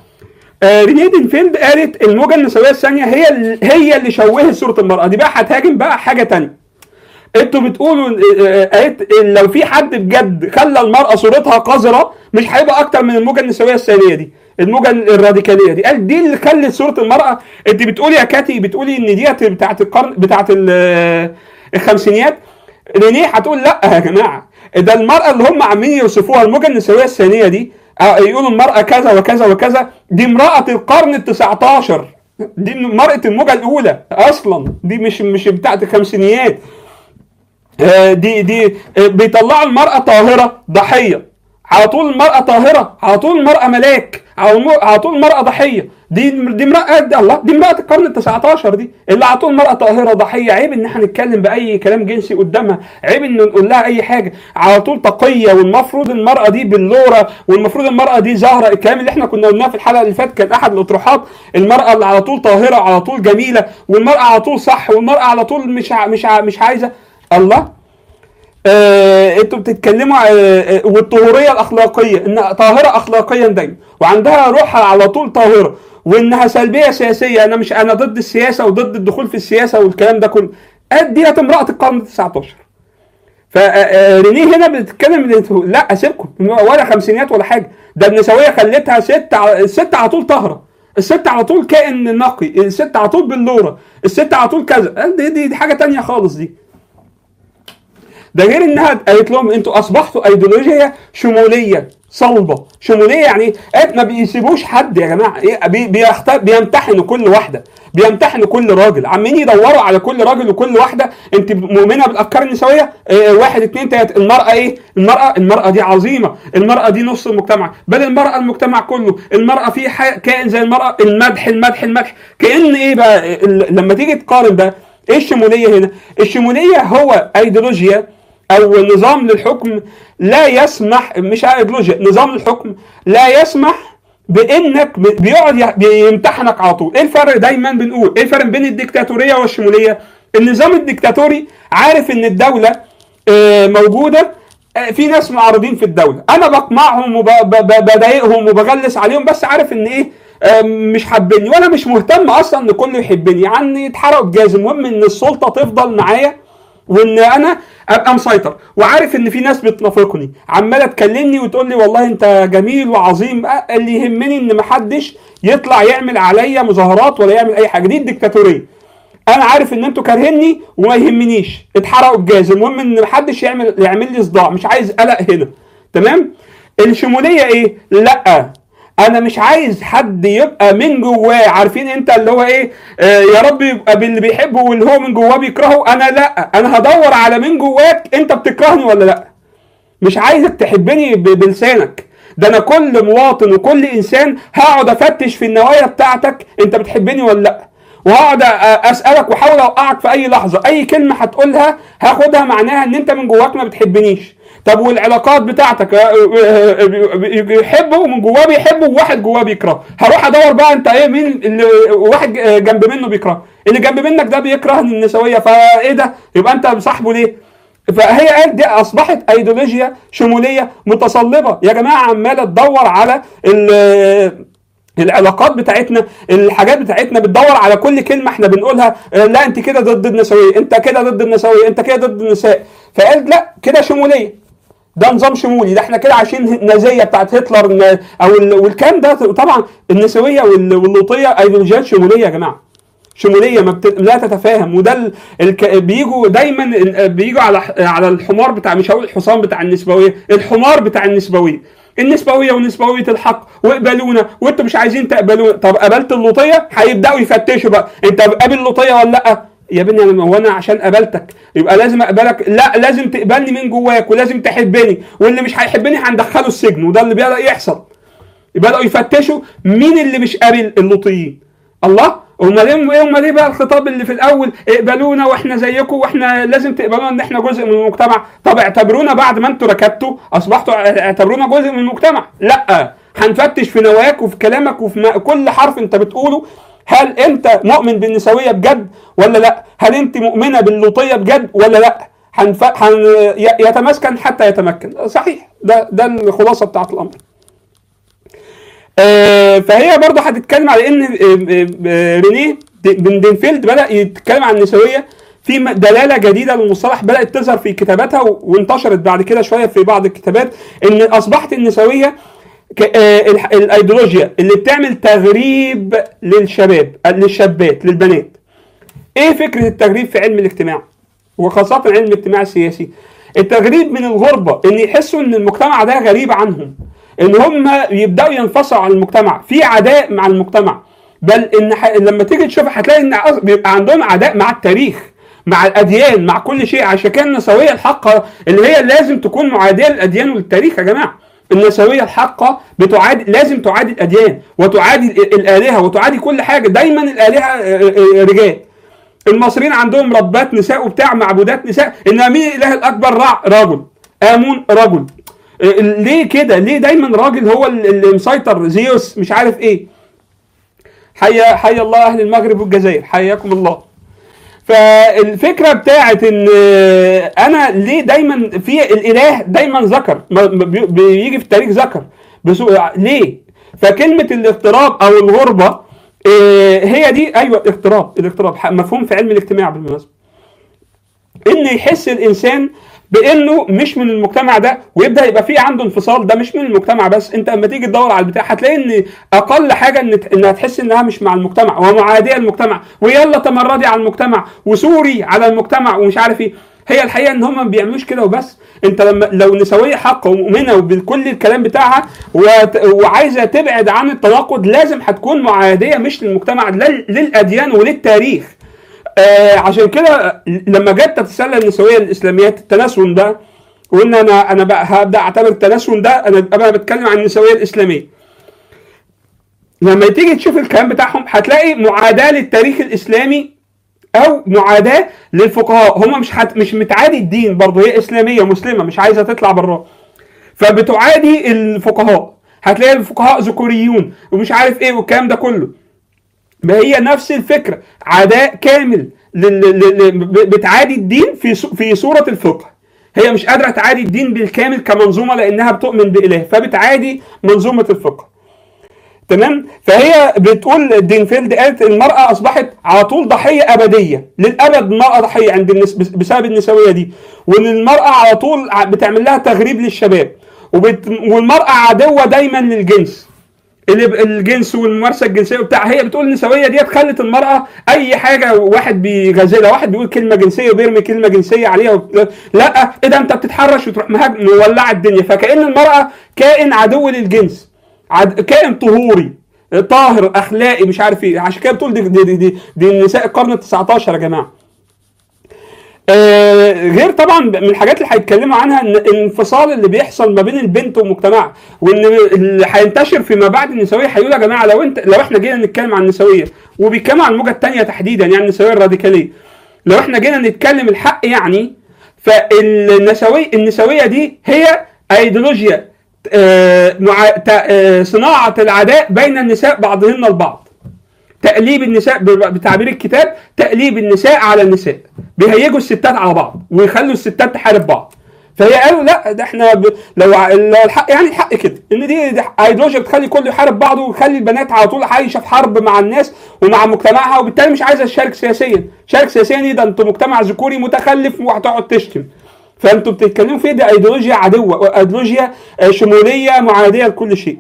آه، رينيه دينفيلد قالت الموجه النسويه الثانيه هي ال- هي اللي شوهت صوره المراه دي بقى هتهاجم بقى حاجه تانية انتوا بتقولوا آه، آه، قالت لو في حد بجد خلى المراه صورتها قذره مش هيبقى اكتر من الموجه النسويه الثانيه دي الموجه الراديكاليه دي قال دي اللي خلت صوره المراه انت بتقولي يا كاتي بتقولي ان ديت بتاعت القرن بتاعت ال- آه، الخمسينيات رينيه هتقول لا يا جماعه ده المراه اللي هم عاملين يوصفوها الموجه النسويه الثانيه دي آه، يقولوا المراه كذا وكذا وكذا دي امراه القرن ال 19 دي مرأة الموجة الأولى أصلا دي مش مش بتاعت الخمسينيات آه، دي دي آه، بيطلعوا المرأة طاهرة ضحية على طول المرأة طاهرة على طول المرأة ملاك على الم- على طول المرأة ضحية دي دي امرأة دي الله دي امرأة القرن ال 19 دي اللي على طول المرأة طاهرة ضحية عيب ان احنا نتكلم بأي كلام جنسي قدامها عيب ان نقول لها أي حاجة على طول تقية والمفروض المرأة دي باللورة والمفروض المرأة دي زهرة الكلام اللي احنا كنا قلناه في الحلقة اللي فاتت كان أحد الأطروحات المرأة اللي على طول طاهرة على طول جميلة والمرأة على طول صح والمرأة على طول مش ع- مش ع- مش عايزة الله آه، انتوا بتتكلموا آه، آه، والطهوريه الاخلاقيه ان طاهره اخلاقيا دايما وعندها روحها على طول طاهره وانها سلبيه سياسيه انا مش انا ضد السياسه وضد الدخول في السياسه والكلام ده كله قد ديت امراه القرن ال 19 فرينيه هنا بتتكلم إن انتوا- لا اسيبكم ولا خمسينيات ولا حاجه ده النسويه خلتها ست على- الست على طول طاهره الست على طول كائن نقي الست على طول باللوره الست على طول كذا قال دي, دي, دي حاجه تانية خالص دي ده غير انها قالت لهم انتوا اصبحتوا ايديولوجيه شموليه صلبه شموليه يعني ايه قالت ما بيسيبوش حد يا جماعه ايه بي بيخت... بيمتحنوا كل واحده بيمتحنوا كل راجل عمالين يدوروا على كل راجل وكل واحده انت مؤمنه بالافكار النسويه اه واحد اتنين تلاته المراه ايه المراه المراه دي عظيمه المراه دي نص المجتمع بل المراه المجتمع كله المراه في حي... كائن زي المراه المدح المدح المدح كان ايه بقى ال- لما تيجي تقارن ده ايه الشموليه هنا الشموليه هو ايديولوجيا او نظام للحكم لا يسمح مش ايديولوجيا نظام الحكم لا يسمح بانك ب- بيقعد ي- بيمتحنك على طول ايه الفرق دايما بنقول ايه الفرق بين الديكتاتوريه والشموليه النظام الديكتاتوري عارف ان الدوله آه، موجوده آه، في ناس معارضين في الدوله انا بقمعهم وبضايقهم وبغلس عليهم بس عارف ان ايه آه، مش حابيني وانا مش مهتم اصلا ان كله يحبني يعني يتحرقوا بجاز المهم ان السلطه تفضل معايا وان انا ابقى مسيطر وعارف ان في ناس بتنافقني عماله تكلمني وتقول لي والله انت جميل وعظيم أه، اللي يهمني ان محدش يطلع يعمل عليا مظاهرات ولا يعمل اي حاجه دي الدكتاتوريه انا عارف ان انتوا كارهيني وما يهمنيش اتحرقوا الجاز المهم ان محدش يعمل يعمل لي صداع مش عايز قلق هنا تمام الشموليه ايه لا انا مش عايز حد يبقى من جواه عارفين انت اللي هو ايه آه يا رب يبقى باللي بيحبه واللي هو من جواه بيكرهه انا لا انا هدور على من جواك انت بتكرهني ولا لا مش عايزك تحبني ب- بلسانك ده انا كل مواطن وكل انسان هقعد افتش في النوايا بتاعتك انت بتحبني ولا لا وهقعد أ- اسالك واحاول اوقعك في اي لحظه اي كلمه هتقولها هاخدها معناها ان انت من جواك ما بتحبنيش طب والعلاقات بتاعتك آه، آه، آه، يحبه ومن جواه بيحبه وواحد جواه بيكره هروح ادور بقى انت ايه مين اللي واحد آه، جنب منه بيكره اللي جنب منك ده بيكره النسويه فايه ده يبقى انت مصاحبه ليه فهي قال دي اصبحت ايديولوجيا شموليه متصلبه يا جماعه عماله تدور على ال- العلاقات بتاعتنا الحاجات بتاعتنا بتدور على كل كلمه احنا بنقولها آه، لا انت كده ضد النسويه انت كده ضد النسويه انت كده ضد النساء فقال لا كده شموليه ده نظام شمولي ده احنا كده عايشين نازيه بتاعت هتلر ن- او ال- والكلام ده طبعا النسويه وال- واللوطيه ايديولوجيات شموليه يا جماعه شموليه ما بت... لا تتفاهم وده ال... الك... بيجوا دايما بيجوا على على الحمار بتاع مش هقول الحصان بتاع النسبويه الحمار بتاع النسبويه النسبويه ونسبويه الحق واقبلونا وانتوا مش عايزين تقبلونا طب قبلت اللوطيه هيبداوا يفتشوا بقى انت قابل اللوطيه ولا لا يا ابني انا هو انا عشان قبلتك يبقى لازم اقبلك لا لازم تقبلني من جواك ولازم تحبني واللي مش هيحبني هندخله السجن وده اللي بيبدا يحصل بدأوا يفتشوا مين اللي مش قابل اللوطيين الله امال ايه امال ايه بقى الخطاب اللي في الاول اقبلونا واحنا زيكم واحنا لازم تقبلونا ان احنا جزء من المجتمع طب اعتبرونا بعد ما انتوا ركبتوا اصبحتوا اعتبرونا جزء من المجتمع لا هنفتش في نواياك وفي كلامك وفي ما- كل حرف انت بتقوله هل انت مؤمن بالنسويه بجد ولا لا هل انت مؤمنه باللوطيه بجد ولا لا هنف... هن... ي- يتمسكن حتى يتمكن صحيح ده ده الخلاصه بتاعت الامر آه، فهي برضه هتتكلم على ان آه، آه، رينيه د- بن دينفيلد بدا يتكلم عن النسويه في م- دلاله جديده للمصطلح بدات تظهر في كتاباتها و- وانتشرت بعد كده شويه في بعض الكتابات ان اصبحت النسويه ك- آه، الح- الايديولوجيا اللي بتعمل تغريب للشباب آه، للشابات للبنات ايه فكره التغريب في علم الاجتماع وخاصه علم الاجتماع السياسي التغريب من الغربه ان يحسوا ان المجتمع ده غريب عنهم ان هم يبداوا ينفصلوا عن المجتمع في عداء مع المجتمع بل ان ح... لما تيجي تشوف هتلاقي ان أص- بيبقى عندهم عداء مع التاريخ مع الاديان مع كل شيء عشان كده النسويه الحقه اللي هي لازم تكون معاديه للاديان وللتاريخ يا جماعه النسويه الحقه بتعادي لازم تعادي الاديان وتعادي ال- الالهه وتعادي كل حاجه دايما الالهه آه، آه، رجال المصريين عندهم ربات نساء وبتاع معبودات نساء انما مين الاله الاكبر رع رجل امون رجل إيه، ليه كده ليه دايما راجل هو ال- اللي مسيطر زيوس مش عارف ايه حيا حيا الله اهل المغرب والجزائر حياكم الله فالفكره بتاعت ان آه، انا ليه دايما في الاله دايما ذكر ما- ما بي- بيجي في التاريخ ذكر بسو... ليه فكلمه الاغتراب او الغربه آه، هي دي ايوه الاغتراب الاغتراب ح- مفهوم في علم الاجتماع بالمناسبه ان يحس الانسان بانه مش من المجتمع ده ويبدا يبقى في عنده انفصال ده مش من المجتمع بس انت اما تيجي تدور على البتاع هتلاقي ان اقل حاجه ان انها تحس انها مش مع المجتمع ومعاديه المجتمع ويلا تمردي على المجتمع وسوري على المجتمع ومش عارف ايه هي الحقيقه ان هم ما بيعملوش كده وبس انت لما لو نسويه حقه ومؤمنه وبكل الكلام بتاعها وت- وعايزه تبعد عن التناقض لازم هتكون معاديه مش للمجتمع لل- للاديان وللتاريخ آه عشان كده لما جت تتسلل النسويه الاسلاميات التناسل ده وقلنا انا انا بقى هبدا اعتبر التناسل ده انا انا بتكلم عن النسويه الاسلاميه لما تيجي تشوف الكلام بتاعهم هتلاقي معاداه للتاريخ الاسلامي او معاداه للفقهاء هم مش حت مش متعادي الدين برضه هي اسلاميه مسلمه مش عايزه تطلع براه فبتعادي الفقهاء هتلاقي الفقهاء ذكوريون ومش عارف ايه والكلام ده كله ما هي نفس الفكره عداء كامل لل- لل- لل- بتعادي الدين في ص- في صوره الفقه هي مش قادره تعادي الدين بالكامل كمنظومه لانها بتؤمن باله فبتعادي منظومه الفقه تمام فهي بتقول دينفيلد قالت المرأة أصبحت على طول ضحية أبدية للأبد المرأة ضحية عند النس بسبب النسوية دي وإن المرأة على طول ع- بتعمل لها تغريب للشباب وبت... والمرأة عدوة دايما للجنس اللي ب- الجنس والممارسه الجنسيه وبتاع هي بتقول النسويه ديت خلت المراه اي حاجه واحد بيغازلها واحد بيقول كلمه جنسيه وبيرمي كلمه جنسيه عليها وبت... لا ايه ده انت بتتحرش وتروح مهاج مولعه الدنيا فكأن المراه كائن عدو للجنس عد... كائن طهوري طاهر اخلاقي مش عارف ايه عشان كده بتقول دي دي, دي, دي, دي نساء القرن ال 19 يا جماعه آه، غير طبعا من الحاجات اللي هيتكلموا عنها ان الانفصال اللي بيحصل ما بين البنت ومجتمعها وان اللي هينتشر فيما بعد النسويه هيقولوا يا جماعه لو انت لو احنا جينا نتكلم عن النسويه وبيتكلموا عن الموجه الثانيه تحديدا يعني النسويه الراديكاليه لو احنا جينا نتكلم الحق يعني فالنسويه النسويه دي هي ايديولوجيا آه، مع تا- آه، صناعه العداء بين النساء بعضهن البعض تقليب النساء ب- بتعبير الكتاب تقليب النساء على النساء بيهيجوا الستات على بعض ويخلوا الستات تحارب بعض فهي قالوا لا ده احنا ب... لو ع- لو الحق يعني الحق كده ان دي, دي ايديولوجيا بتخلي كله يحارب بعضه ويخلي البنات على طول عايشه في حرب مع الناس ومع مجتمعها وبالتالي مش عايزه تشارك سياسيا شارك سياسيا ايه ده انتوا مجتمع ذكوري متخلف وهتقعد تشتم فانتوا بتتكلموا في إيه؟ دي ايديولوجيا عدوه ايديولوجيا آه، شموليه معاديه لكل شيء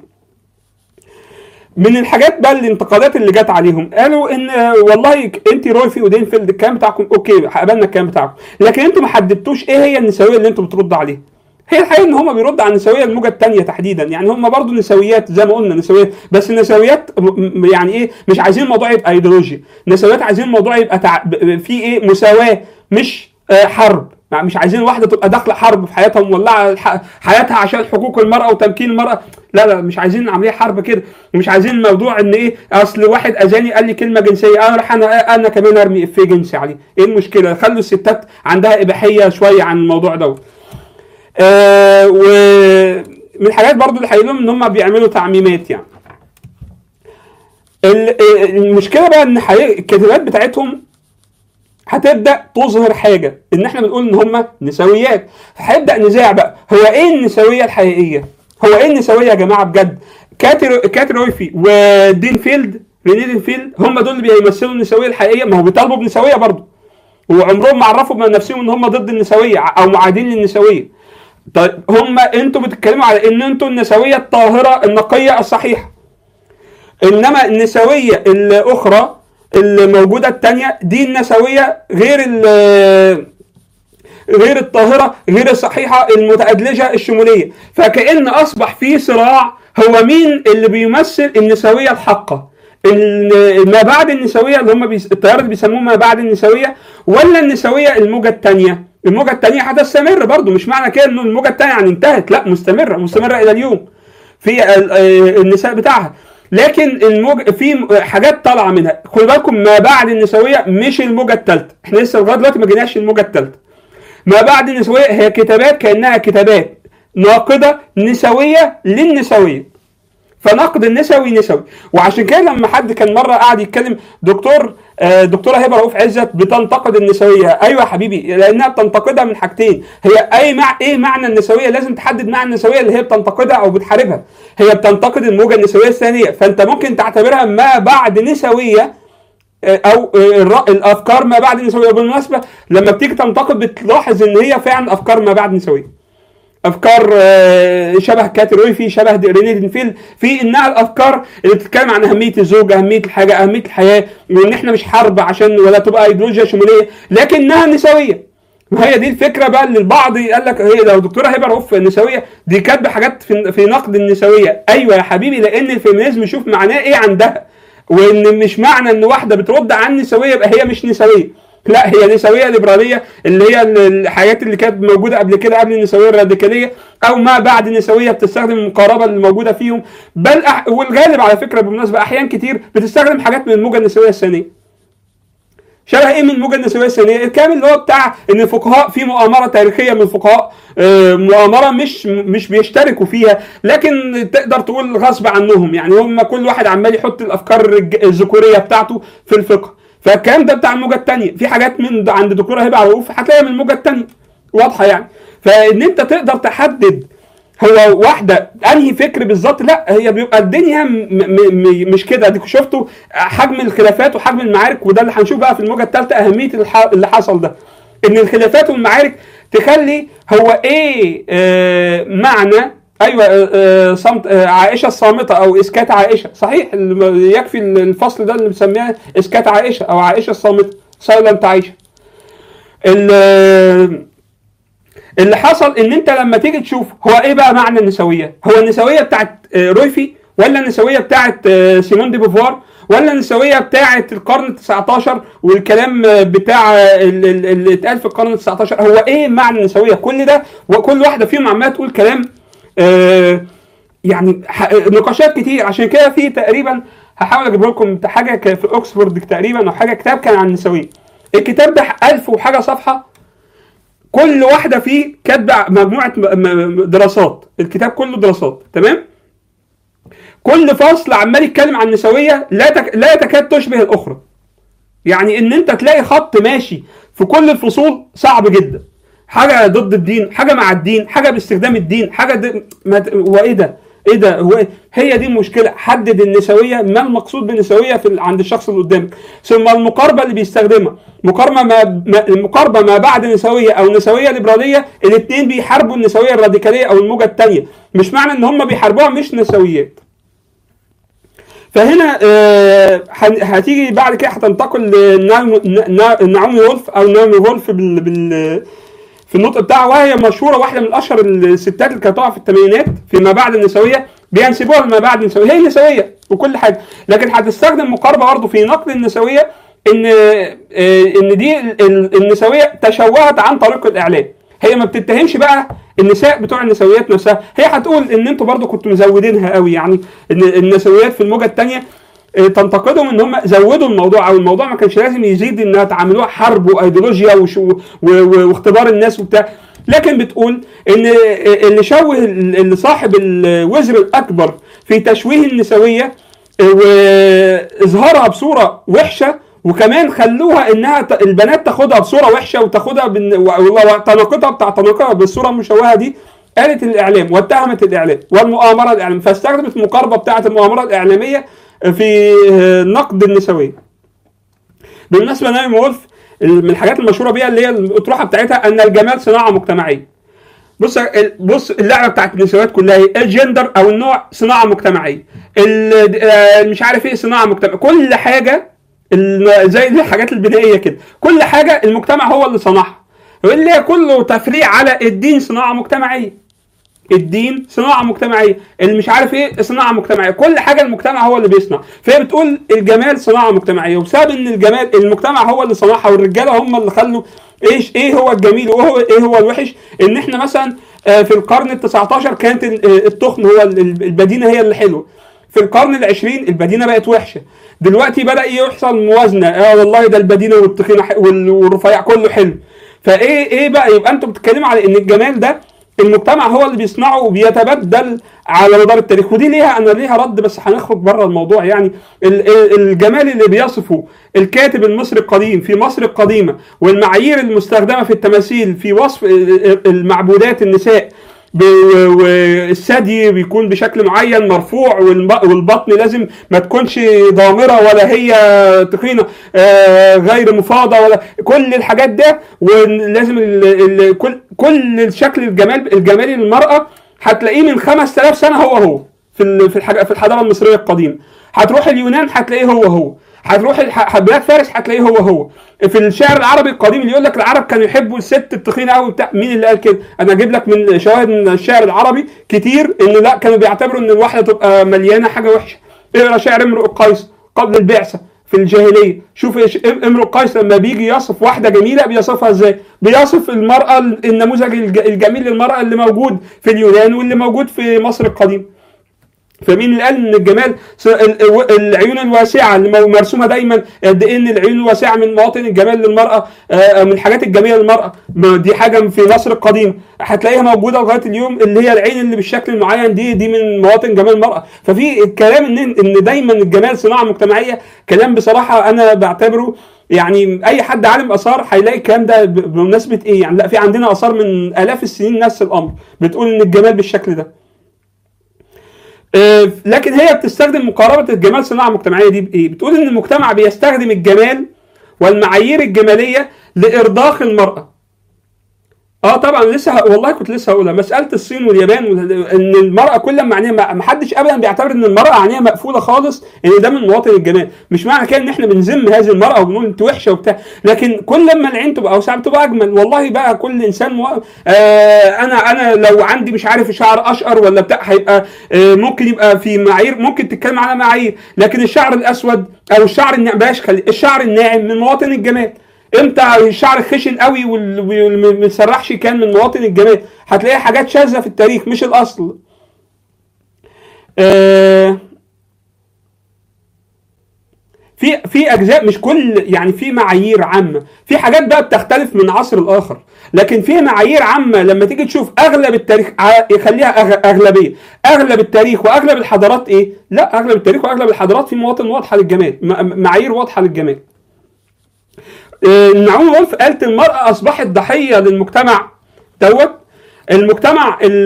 من الحاجات بقى الانتقادات اللي جت عليهم قالوا ان آه، والله انت رويفي ودينفيلد الكلام بتاعكم اوكي قبلنا الكلام بتاعكم لكن انتوا ما حددتوش ايه هي النسويه اللي انتوا بتردوا عليها هي الحقيقه ان هم بيردوا على النسويه الموجه الثانيه تحديدا يعني هم برضو نسويات زي ما قلنا نسويات بس نسويات م- م- يعني ايه مش عايزين الموضوع يبقى ايديولوجيا نسويات عايزين الموضوع يبقى تع... ب- في ايه مساواه مش آه، حرب يعني مش عايزين واحده تبقى داخله حرب في حياتها ومولعه الح- حياتها عشان حقوق المراه وتمكين المراه لا لا مش عايزين عمليه حرب كده ومش عايزين الموضوع ان ايه اصل واحد اذاني قال لي كلمه جنسيه انا راح انا انا كمان ارمي افيه جنسي عليه ايه المشكله خلوا الستات عندها اباحيه شويه عن الموضوع دوت آه ومن الحاجات برضو اللي هيقولوا ان هم بيعملوا تعميمات يعني ال- المشكله بقى ان حقيقة الكاتبات بتاعتهم هتبدا تظهر حاجه ان احنا بنقول ان هم نسويات هيبدا نزاع بقى هو ايه النسويه الحقيقيه هو ايه النسويه يا جماعه بجد كاتر كاتر رويفي ودينفيلد ريني دينفيلد هم دول اللي بيمثلوا النسويه الحقيقيه ما هو بيطالبوا بنسويه برضه وعمرهم ما عرفوا من نفسهم ان هم ضد النسويه او معادين للنسويه طيب هم انتوا بتتكلموا على ان انتوا النسويه الطاهره النقيه الصحيحه انما النسويه الاخرى الموجوده الثانيه دي النسويه غير ال- غير الطاهره غير الصحيحه المتأدلجه الشموليه فكأن اصبح في صراع هو مين اللي بيمثل النسويه الحقه ال- ما بعد النسويه اللي هم بيس... التيار اللي بيسموه ما بعد النسويه ولا النسويه الموجه الثانيه الموجه الثانيه هتستمر برضو مش معنى كده انه الموجه الثانيه يعني انتهت لا مستمره مستمره الى اليوم في ال- آه، النساء بتاعها لكن الموج في م- حاجات طالعه منها خدوا بالكم ما بعد النسويه مش الموجه الثالثه احنا لسه لغايه دلوقتي ما جيناش الموجه الثالثه ما بعد النسويه هي كتابات كانها كتابات ناقده نسويه للنسويه فنقد النسوي نسوي وعشان كده لما حد كان مره قاعد يتكلم دكتور آه، دكتوره هبه رؤوف عزت بتنتقد النسويه ايوه يا حبيبي لانها بتنتقدها من حاجتين هي اي مع ايه معنى النسويه لازم تحدد معنى النسويه اللي هي بتنتقدها او بتحاربها هي بتنتقد الموجه النسويه الثانيه فانت ممكن تعتبرها ما بعد نسويه آه، او آه، الر- الافكار ما بعد النسويه بالمناسبه لما بتيجي تنتقد بتلاحظ ان هي فعلا افكار ما بعد نسويه افكار آه، شبه كاتي رويفي شبه دي- ريني دينفيل في انها الافكار اللي بتتكلم عن اهميه الزوج اهميه الحاجه اهميه الحياه وان احنا مش حرب عشان ولا تبقى ايديولوجيا شموليه لكنها نسويه ما هي دي الفكره بقى اللي البعض قال لك هي لو دكتوره هبه رؤوف نسويه دي كاتبه حاجات في, في نقد النسويه ايوه يا حبيبي لان الفيمينيزم شوف معناه ايه عندها وان مش معنى ان واحده بترد عن النسويه يبقى هي مش نسويه لا هي نسويه ليبراليه اللي هي ال- الحاجات اللي كانت موجوده قبل كده قبل النسويه الراديكاليه او ما بعد النسويه بتستخدم المقاربه اللي موجوده فيهم بل أح... والغالب على فكره بالمناسبه احيان كتير بتستخدم حاجات من الموجه النسويه الثانيه شبه ايه من الموجه النسويه الثانيه الكلام اللي هو بتاع ان الفقهاء في مؤامره تاريخيه من الفقهاء آه، مؤامره مش مش بيشتركوا فيها لكن تقدر تقول غصب عنهم يعني هم كل واحد عمال يحط الافكار الج- الذكوريه بتاعته في الفقه فالكلام ده بتاع الموجه الثانيه في حاجات من عند الدكتوره هبه عرؤوف هتلاقيها من الموجه الثانيه واضحه يعني فان انت تقدر تحدد هو واحده انهي فكر بالظبط لا هي بيبقى الدنيا م م م مش كده اديكوا شفتوا حجم الخلافات وحجم المعارك وده اللي هنشوف بقى في الموجه الثالثه اهميه الح- اللي حصل ده ان الخلافات والمعارك تخلي هو ايه آه معنى ايوه آه آه صمت آه عائشه الصامته او اسكات عائشه صحيح الم- يكفي الفصل ده اللي بنسميه اسكات عائشه او عائشه الصامته سايلنت عائشه ال- اللي حصل ان انت لما تيجي تشوف هو ايه بقى معنى النسويه هو النسويه بتاعت آه، رويفي ولا النسويه بتاعت آه، سيمون دي بوفوار ولا النسويه بتاعت القرن ال 19 والكلام آه، بتاع آه، ال- ال- اللي اتقال في القرن ال 19 هو ايه معنى النسويه كل ده وكل واحده فيهم عماله تقول كلام آه، يعني ح- نقاشات كتير عشان كده في تقريبا هحاول اجيب لكم حاجه ك- في اوكسفورد تقريبا او حاجه كتاب كان عن النسويه الكتاب ده 1000 وحاجه صفحه كل واحده فيه كاتبه مجموعه م- م- دراسات الكتاب كله دراسات تمام كل فصل عمال يتكلم عن النسويه لا تك... لا تكاد تشبه الاخرى يعني ان انت تلاقي خط ماشي في كل الفصول صعب جدا حاجه ضد الدين حاجه مع الدين حاجه باستخدام الدين حاجه د... ما... ت- هو ايه ده ايه ده هو إيه؟ هي دي المشكله حدد النسويه ما المقصود بالنسويه في ال- عند الشخص اللي قدامك ثم المقاربه اللي بيستخدمها مقاربه ما, ما المقاربه ما بعد نسويه او نسويه ليبراليه الاثنين بيحاربوا النسويه الراديكاليه او الموجه الثانيه مش معنى ان هم بيحاربوها مش نسويات فهنا آه، هن- هتيجي بعد كده هتنتقل لنعومي نا- نعومي وولف او نعومي وولف بال, بال في النطق بتاعها وهي مشهوره واحده من اشهر الستات اللي كانت طالعه في الثمانينات فيما بعد النسويه بينسبوها لما بعد النسويه هي نسويه وكل حاجه لكن هتستخدم مقاربه برضه في نقد النسويه ان آه، ان دي ال- ال- النسويه تشوهت عن طريق الاعلام هي ما بتتهمش بقى النساء بتوع النسويات نفسها هي هتقول ان انتوا برضو كنتوا مزودينها قوي يعني ان النسويات في الموجه الثانيه تنتقدهم ان هم زودوا الموضوع او الموضوع ما كانش لازم يزيد انها تعملوها حرب وايديولوجيا وش- و- و- واختبار الناس وبتاع لكن بتقول ان اللي شوه اللي صاحب الوزر الاكبر في تشويه النسويه واظهارها بصوره وحشه وكمان خلوها انها ت- البنات تاخدها بصوره وحشه وتاخدها بن... والله تناقضها بتاع تناقضها بالصوره المشوهه دي قالت الاعلام واتهمت الاعلام والمؤامره الاعلاميه فاستخدمت المقاربه بتاعه المؤامره الاعلاميه في نقد النسويه. بالمناسبه نايم وولف من الحاجات المشهوره بيها اللي هي الاطروحه بتاعتها ان الجمال صناعه مجتمعيه. بص بص اللعبه بتاعت النسويات كلها ايه؟ الجندر او النوع صناعه مجتمعيه. ال- آه، مش عارف ايه صناعه مجتمعيه، كل حاجه ال- زي الحاجات البنائيه كده، كل حاجه المجتمع هو اللي صنعها. واللي هي كله تفريع على الدين صناعه مجتمعيه. الدين صناعه مجتمعيه اللي مش عارف ايه صناعه مجتمعيه كل حاجه المجتمع هو اللي بيصنع فهي بتقول الجمال صناعه مجتمعيه وبسبب ان الجمال المجتمع هو اللي صنعها والرجاله هم اللي خلوا ايش ايه هو الجميل وهو ايه هو الوحش ان احنا مثلا آه، في القرن ال 19 كانت ال- آه، التخن هو ال- ال- البدينه هي اللي حلوه في القرن العشرين البدينه بقت وحشه دلوقتي بدا يحصل موازنه اه والله ده البدينه والتخينه ح- وال- والرفيع كله حلو فايه ايه بقى يبقى انتوا بتتكلموا على ان الجمال ده المجتمع هو اللي بيصنعه وبيتبدل على مدار التاريخ ودي ليها انا ليها رد بس هنخرج بره الموضوع يعني ال- ال- الجمال اللي بيصفه الكاتب المصري القديم في مصر القديمه والمعايير المستخدمه في التماثيل في وصف ال- المعبودات النساء ب- والثدي بيكون بشكل معين مرفوع والب- والبطن لازم ما تكونش ضامره ولا هي تخينه آه، غير مفاضه ولا كل الحاجات ده ولازم ال- ال- كل كل الشكل الجمال الجمالي للمراه هتلاقيه من 5000 سنه هو هو في ال- في الحاجة في الحضاره المصريه القديمه هتروح اليونان هتلاقيه هو هو هتروح الح- بلاد فارس هتلاقيه هو هو في الشعر العربي القديم اللي يقول لك العرب كانوا يحبوا الست التخينه قوي بتاع مين اللي قال كده انا اجيب لك من شواهد من الشعر العربي كتير انه لا كانوا بيعتبروا ان الواحده تبقى مليانه حاجه وحشه اقرا شعر امرؤ القيس قبل البعثه في الجاهليه شوف إيش- امرؤ القيس لما بيجي يصف واحده جميله بيصفها ازاي بيصف المراه النموذج الج- الجميل للمراه اللي موجود في اليونان واللي موجود في مصر القديم فمين اللي قال ان الجمال س- ال- ال- العيون الواسعه اللي مو- مرسومه دايما قد ايه ان العيون الواسعه من مواطن الجمال للمراه آه، من الحاجات الجميله للمراه ما دي حاجه في مصر القديمه هتلاقيها موجوده لغايه اليوم اللي هي العين اللي بالشكل المعين دي دي من مواطن جمال المراه ففي الكلام ان ان دايما الجمال صناعه مجتمعيه كلام بصراحه انا بعتبره يعني اي حد عالم اثار هيلاقي الكلام ده ب- بمناسبه ايه يعني لا في عندنا اثار من الاف السنين نفس الامر بتقول ان الجمال بالشكل ده آه، لكن هي بتستخدم مقاربه الجمال صناعه مجتمعيه دي بايه؟ بتقول ان المجتمع بيستخدم الجمال والمعايير الجماليه لارضاخ المراه. اه طبعا لسه ه- والله كنت لسه هقولها مساله الصين واليابان وال- ان المراه كل ما عينيها ما ما حدش ابدا بيعتبر ان المراه عينيها مقفوله خالص ان ده من مواطن الجمال مش معنى كده ان احنا بنذم هذه المراه وبنقول انت وحشه وبتاع لكن كل ما العين تبقى اوسع بتبقى اجمل والله بقى كل انسان مو... آه انا انا لو عندي مش عارف شعر اشقر ولا بتاع هيبقى آه ممكن يبقى في معايير ممكن تتكلم على معايير لكن الشعر الاسود او الشعر الناعم بلاش خلي الشعر الناعم من مواطن الجمال امتى الشعر خشن قوي وال- واللي مسرحش كان من مواطن الجمال هتلاقي حاجات شاذه في التاريخ مش الاصل آه في في اجزاء مش كل يعني في معايير عامه في حاجات بقى بتختلف من عصر لاخر لكن في معايير عامه لما تيجي تشوف اغلب التاريخ ع- يخليها أغ- اغلبيه اغلب التاريخ واغلب الحضارات ايه لا اغلب التاريخ واغلب الحضارات في مواطن واضحه للجمال م- معايير واضحه للجمال آه، نعوم وولف قالت المرأة أصبحت ضحية للمجتمع دوت المجتمع ال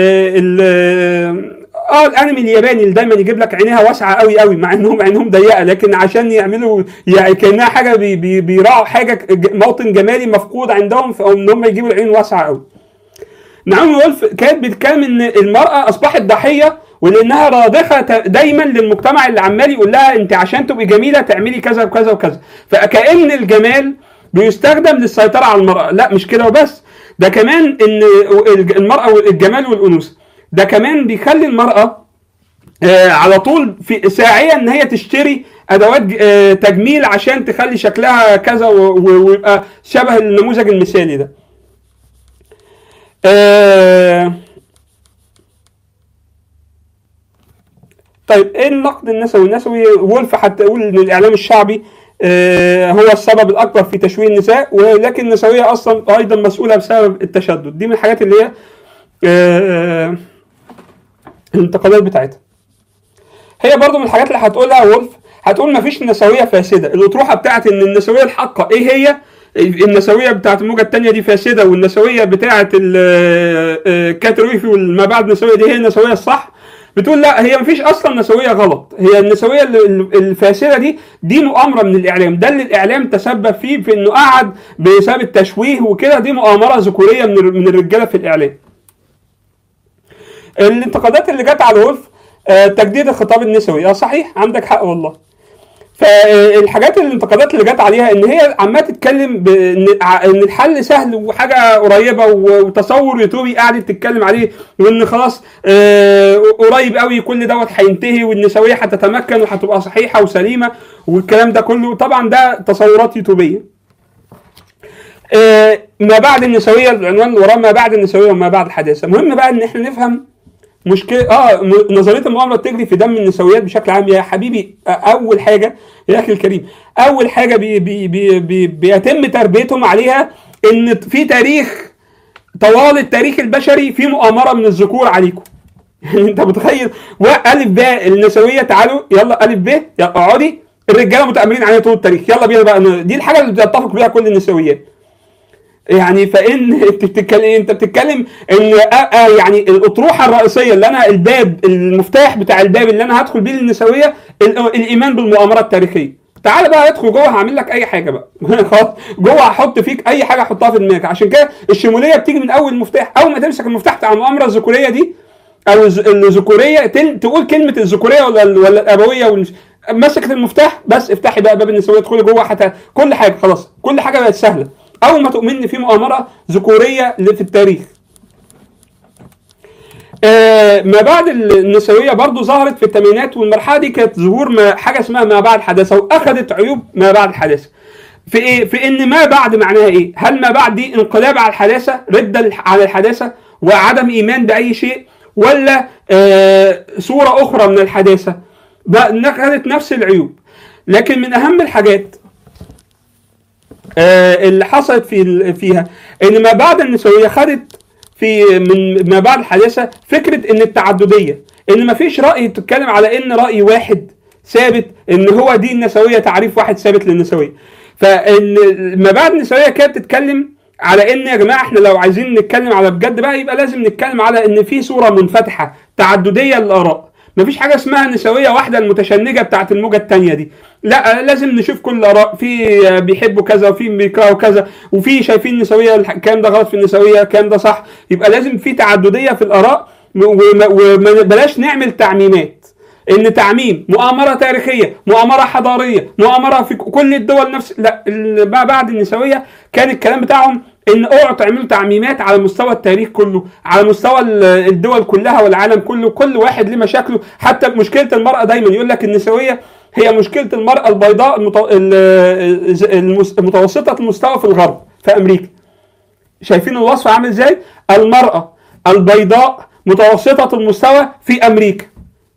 ال اه الانمي الياباني اللي دايما يجيب لك عينيها واسعه قوي قوي مع انهم عينهم ضيقه لكن عشان يعملوا يعني كانها حاجه بي بي بيراعوا حاجه ج- موطن جمالي مفقود عندهم فان هم يجيبوا العين واسعه قوي. نعومي وولف كانت بتتكلم ان المراه اصبحت ضحيه ولانها راضخه ت- دايما للمجتمع اللي عمال يقول لها انت عشان تبقي جميله تعملي كذا وكذا وكذا فكأن الجمال بيستخدم للسيطره على المراه لا مش كده وبس ده كمان ان الج- المراه والجمال والانوثه ده كمان بيخلي المراه آه، على طول في ساعيه ان هي تشتري ادوات ج- آه، تجميل عشان تخلي شكلها كذا و- و- ويبقى شبه النموذج المثالي ده آه، طيب ايه النقد النسوي؟ النسوي وولف حتى يقول ان الاعلام الشعبي آه، هو السبب الاكبر في تشويه النساء ولكن النسويه اصلا ايضا مسؤوله بسبب التشدد دي من الحاجات اللي هي آه، الانتقادات بتاعتها هي برضو من الحاجات اللي هتقولها وولف هتقول مفيش نسويه فاسده الاطروحه بتاعت ان النسويه الحقه ايه هي النسويه بتاعت الموجه الثانيه دي فاسده والنسويه بتاعت ال- آه، كاترويفي والما بعد النسويه دي هي النسويه الصح بتقول لا هي مفيش اصلا نسويه غلط هي النسويه ال- ال- الفاسده دي دي مؤامره من الاعلام ده اللي الاعلام تسبب فيه في انه قعد بسبب التشويه وكده دي مؤامره ذكوريه من الر- من الرجاله في الاعلام الانتقادات اللي جت على وولف آه، تجديد الخطاب النسوي اه صحيح عندك حق والله فالحاجات الانتقادات اللي جت عليها ان هي عماله تتكلم بان ع- ان الحل سهل وحاجه قريبه و- وتصور يوتيوبي قاعده تتكلم عليه وان خلاص آه، قريب قوي كل دوت هينتهي والنسويه هتتمكن وهتبقى صحيحه وسليمه والكلام ده كله طبعا ده تصورات يوتيوبيه آه، ما بعد النسويه العنوان اللي وراه ما بعد النسويه وما بعد الحداثه مهم بقى ان احنا نفهم مشكله اه م- نظريه المؤامره بتجري في دم النسويات بشكل عام يا حبيبي آه، اول حاجه يا اخي الكريم اول حاجه بي بي بي بي بيتم تربيتهم عليها ان في تاريخ طوال التاريخ البشري في مؤامره من الذكور عليكم يعني انت متخيل والف باء النسويه تعالوا يلا الف ب يلا اقعدي الرجاله متامرين عليها طول التاريخ يلا بينا بقى ن- دي الحاجه اللي بيتفق بيها كل النسويات يعني فان انت بتتكلم انت بتتكلم ان آه آه يعني الاطروحه الرئيسيه اللي انا الباب المفتاح بتاع الباب اللي انا هدخل بيه للنسويه ال- الايمان بالمؤامره التاريخيه تعال بقى ادخل جوه هعمل لك اي حاجه بقى خلاص جوه هحط فيك اي حاجه احطها في دماغك عشان كده الشموليه بتيجي من اول مفتاح اول ما تمسك المفتاح بتاع المؤامره الذكوريه دي او الز- الذكوريه تل- تقول كلمه الذكوريه ولا ال- ولا الابويه وال- مسكت المفتاح بس افتحي بقى باب النسويه ادخلي جوه حتى كل حاجه خلاص كل حاجه بقت سهله اول ما تؤمن إن في مؤامره ذكوريه اللي في التاريخ آه، ما بعد النسويه برضو ظهرت في الثمانينات والمرحله دي كانت ظهور ما حاجه اسمها ما بعد الحداثه واخذت عيوب ما بعد الحداثه في ايه في ان ما بعد معناها ايه هل ما بعد دي انقلاب على الحداثه رده على الحداثه وعدم ايمان باي شيء ولا آه، صوره اخرى من الحداثه بقى خدت نفس العيوب لكن من اهم الحاجات آه، اللي حصلت في ال- فيها ان ما بعد النسويه خدت في من ما بعد الحداثه فكره ان التعدديه ان ما فيش راي تتكلم على ان راي واحد ثابت ان هو دي النسويه تعريف واحد ثابت للنسويه فان ما بعد النسويه كانت بتتكلم على ان يا جماعه احنا لو عايزين نتكلم على بجد بقى يبقى لازم نتكلم على ان في صوره منفتحه تعدديه للاراء مفيش حاجه اسمها نسويه واحده المتشنجه بتاعت الموجه الثانيه دي لا لازم نشوف كل الاراء في بيحبوا كذا وفي بيكرهوا كذا وفي شايفين النسويه الح- الكلام ده غلط في النسويه الكلام ده صح يبقى لازم في تعدديه في الاراء وبلاش نعمل تعميمات ان تعميم مؤامره تاريخيه مؤامره حضاريه مؤامره في كل الدول نفس لا ال- ما بعد النسويه كان الكلام بتاعهم ان اوعوا تعملوا تعميمات على مستوى التاريخ كله على مستوى ال- الدول كلها والعالم كله كل واحد ليه مشاكله حتى مشكله المراه دايما يقول لك النسويه هي مشكله المراه البيضاء المت- ال- المس- متوسطه المستوى في الغرب في امريكا شايفين الوصف عامل ازاي المراه البيضاء متوسطه المستوى في امريكا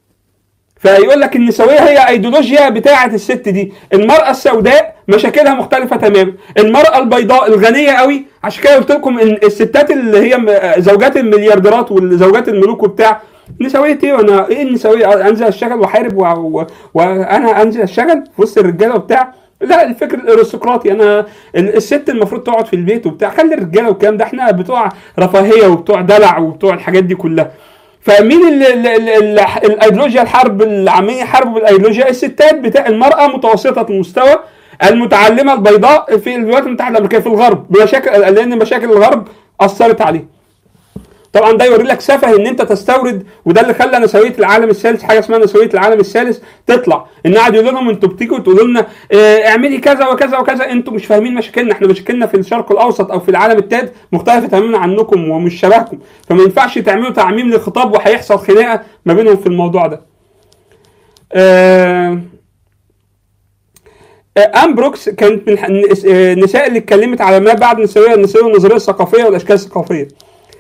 فيقول لك النسويه هي ايديولوجيا بتاعه الست دي المراه السوداء مشاكلها مختلفه تماما المراه البيضاء الغنيه قوي عشان كده قلت لكم ان الستات اللي هي م- زوجات المليارديرات والزوجات الملوك وبتاع نسويه ايه وانا ايه النسويه انزل اشتغل واحارب و- و- وانا انزل اشتغل في وسط الرجاله وبتاع لا الفكر الارستقراطي انا ال- الست المفروض تقعد في البيت وبتاع خلي الرجاله والكلام ده احنا بتوع رفاهيه وبتوع دلع وبتوع الحاجات دي كلها فمين ال- ال- ال- ال- الايديولوجيا الحرب اللي عمالين يحاربوا بالايديولوجيا الستات بتاع المراه متوسطه المستوى المتعلمه البيضاء في الولايات المتحده الامريكيه في الغرب بمشاكل لان مشاكل الغرب اثرت عليه طبعا ده يوري لك سفه ان انت تستورد وده اللي خلى نسويه العالم الثالث حاجه اسمها نسويه العالم الثالث تطلع ان قاعد يقول لهم انتوا بتيجوا تقولوا لنا اه اعملي كذا وكذا وكذا انتوا مش فاهمين مشاكلنا احنا مشاكلنا في الشرق الاوسط او في العالم الثالث مختلفه تماما عنكم ومش شبهكم فما ينفعش تعملوا تعميم للخطاب وهيحصل خناقه ما بينهم في الموضوع ده. اه ام بروكس كانت من الح- النساء اللي اتكلمت على ما بعد النسويه النسويه والنظريه الثقافيه والاشكال الثقافيه.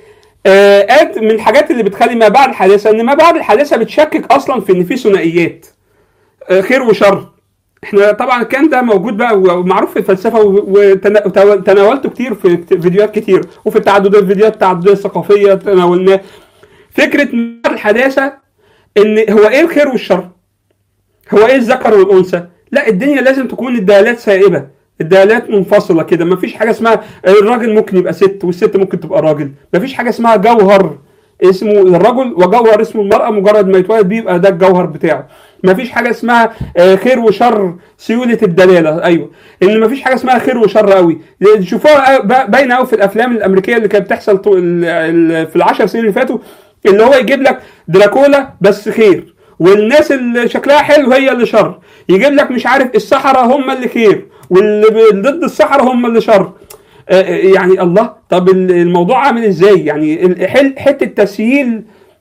آه، قالت من الحاجات اللي بتخلي ما بعد الحادثه ان ما بعد الحادثه بتشكك اصلا في ان في ثنائيات آه، خير وشر احنا طبعا كان ده موجود بقى ومعروف في الفلسفه وتناولته كتير في فيديوهات كتير وفي التعدد الفيديوهات التعدديه الثقافيه تناولناه فكره ما بعد الحداثه ان هو ايه الخير والشر؟ هو ايه الذكر والانثى؟ لا الدنيا لازم تكون الدلالات سائبه الدلالات منفصله كده مفيش حاجه اسمها الراجل ممكن يبقى ست والست ممكن تبقى راجل مفيش حاجه اسمها جوهر اسمه الرجل وجوهر اسمه المرأة مجرد ما يتولد بيه يبقى ده الجوهر بتاعه مفيش حاجة اسمها آه، خير وشر سيولة الدلالة أيوه إن مفيش حاجة اسمها خير وشر قوي شوفوها ب- باينة قوي في الأفلام الأمريكية اللي كانت بتحصل طو- ال- ال- في العشر سنين اللي فاتوا اللي هو يجيب لك دراكولا بس خير والناس اللي شكلها حلو هي اللي شر يجيب لك مش عارف السحرة هم اللي خير واللي ب- ضد السحرة هم اللي شر آه، يعني الله طب ال- الموضوع عامل ازاي يعني ال- حل- حته تسييل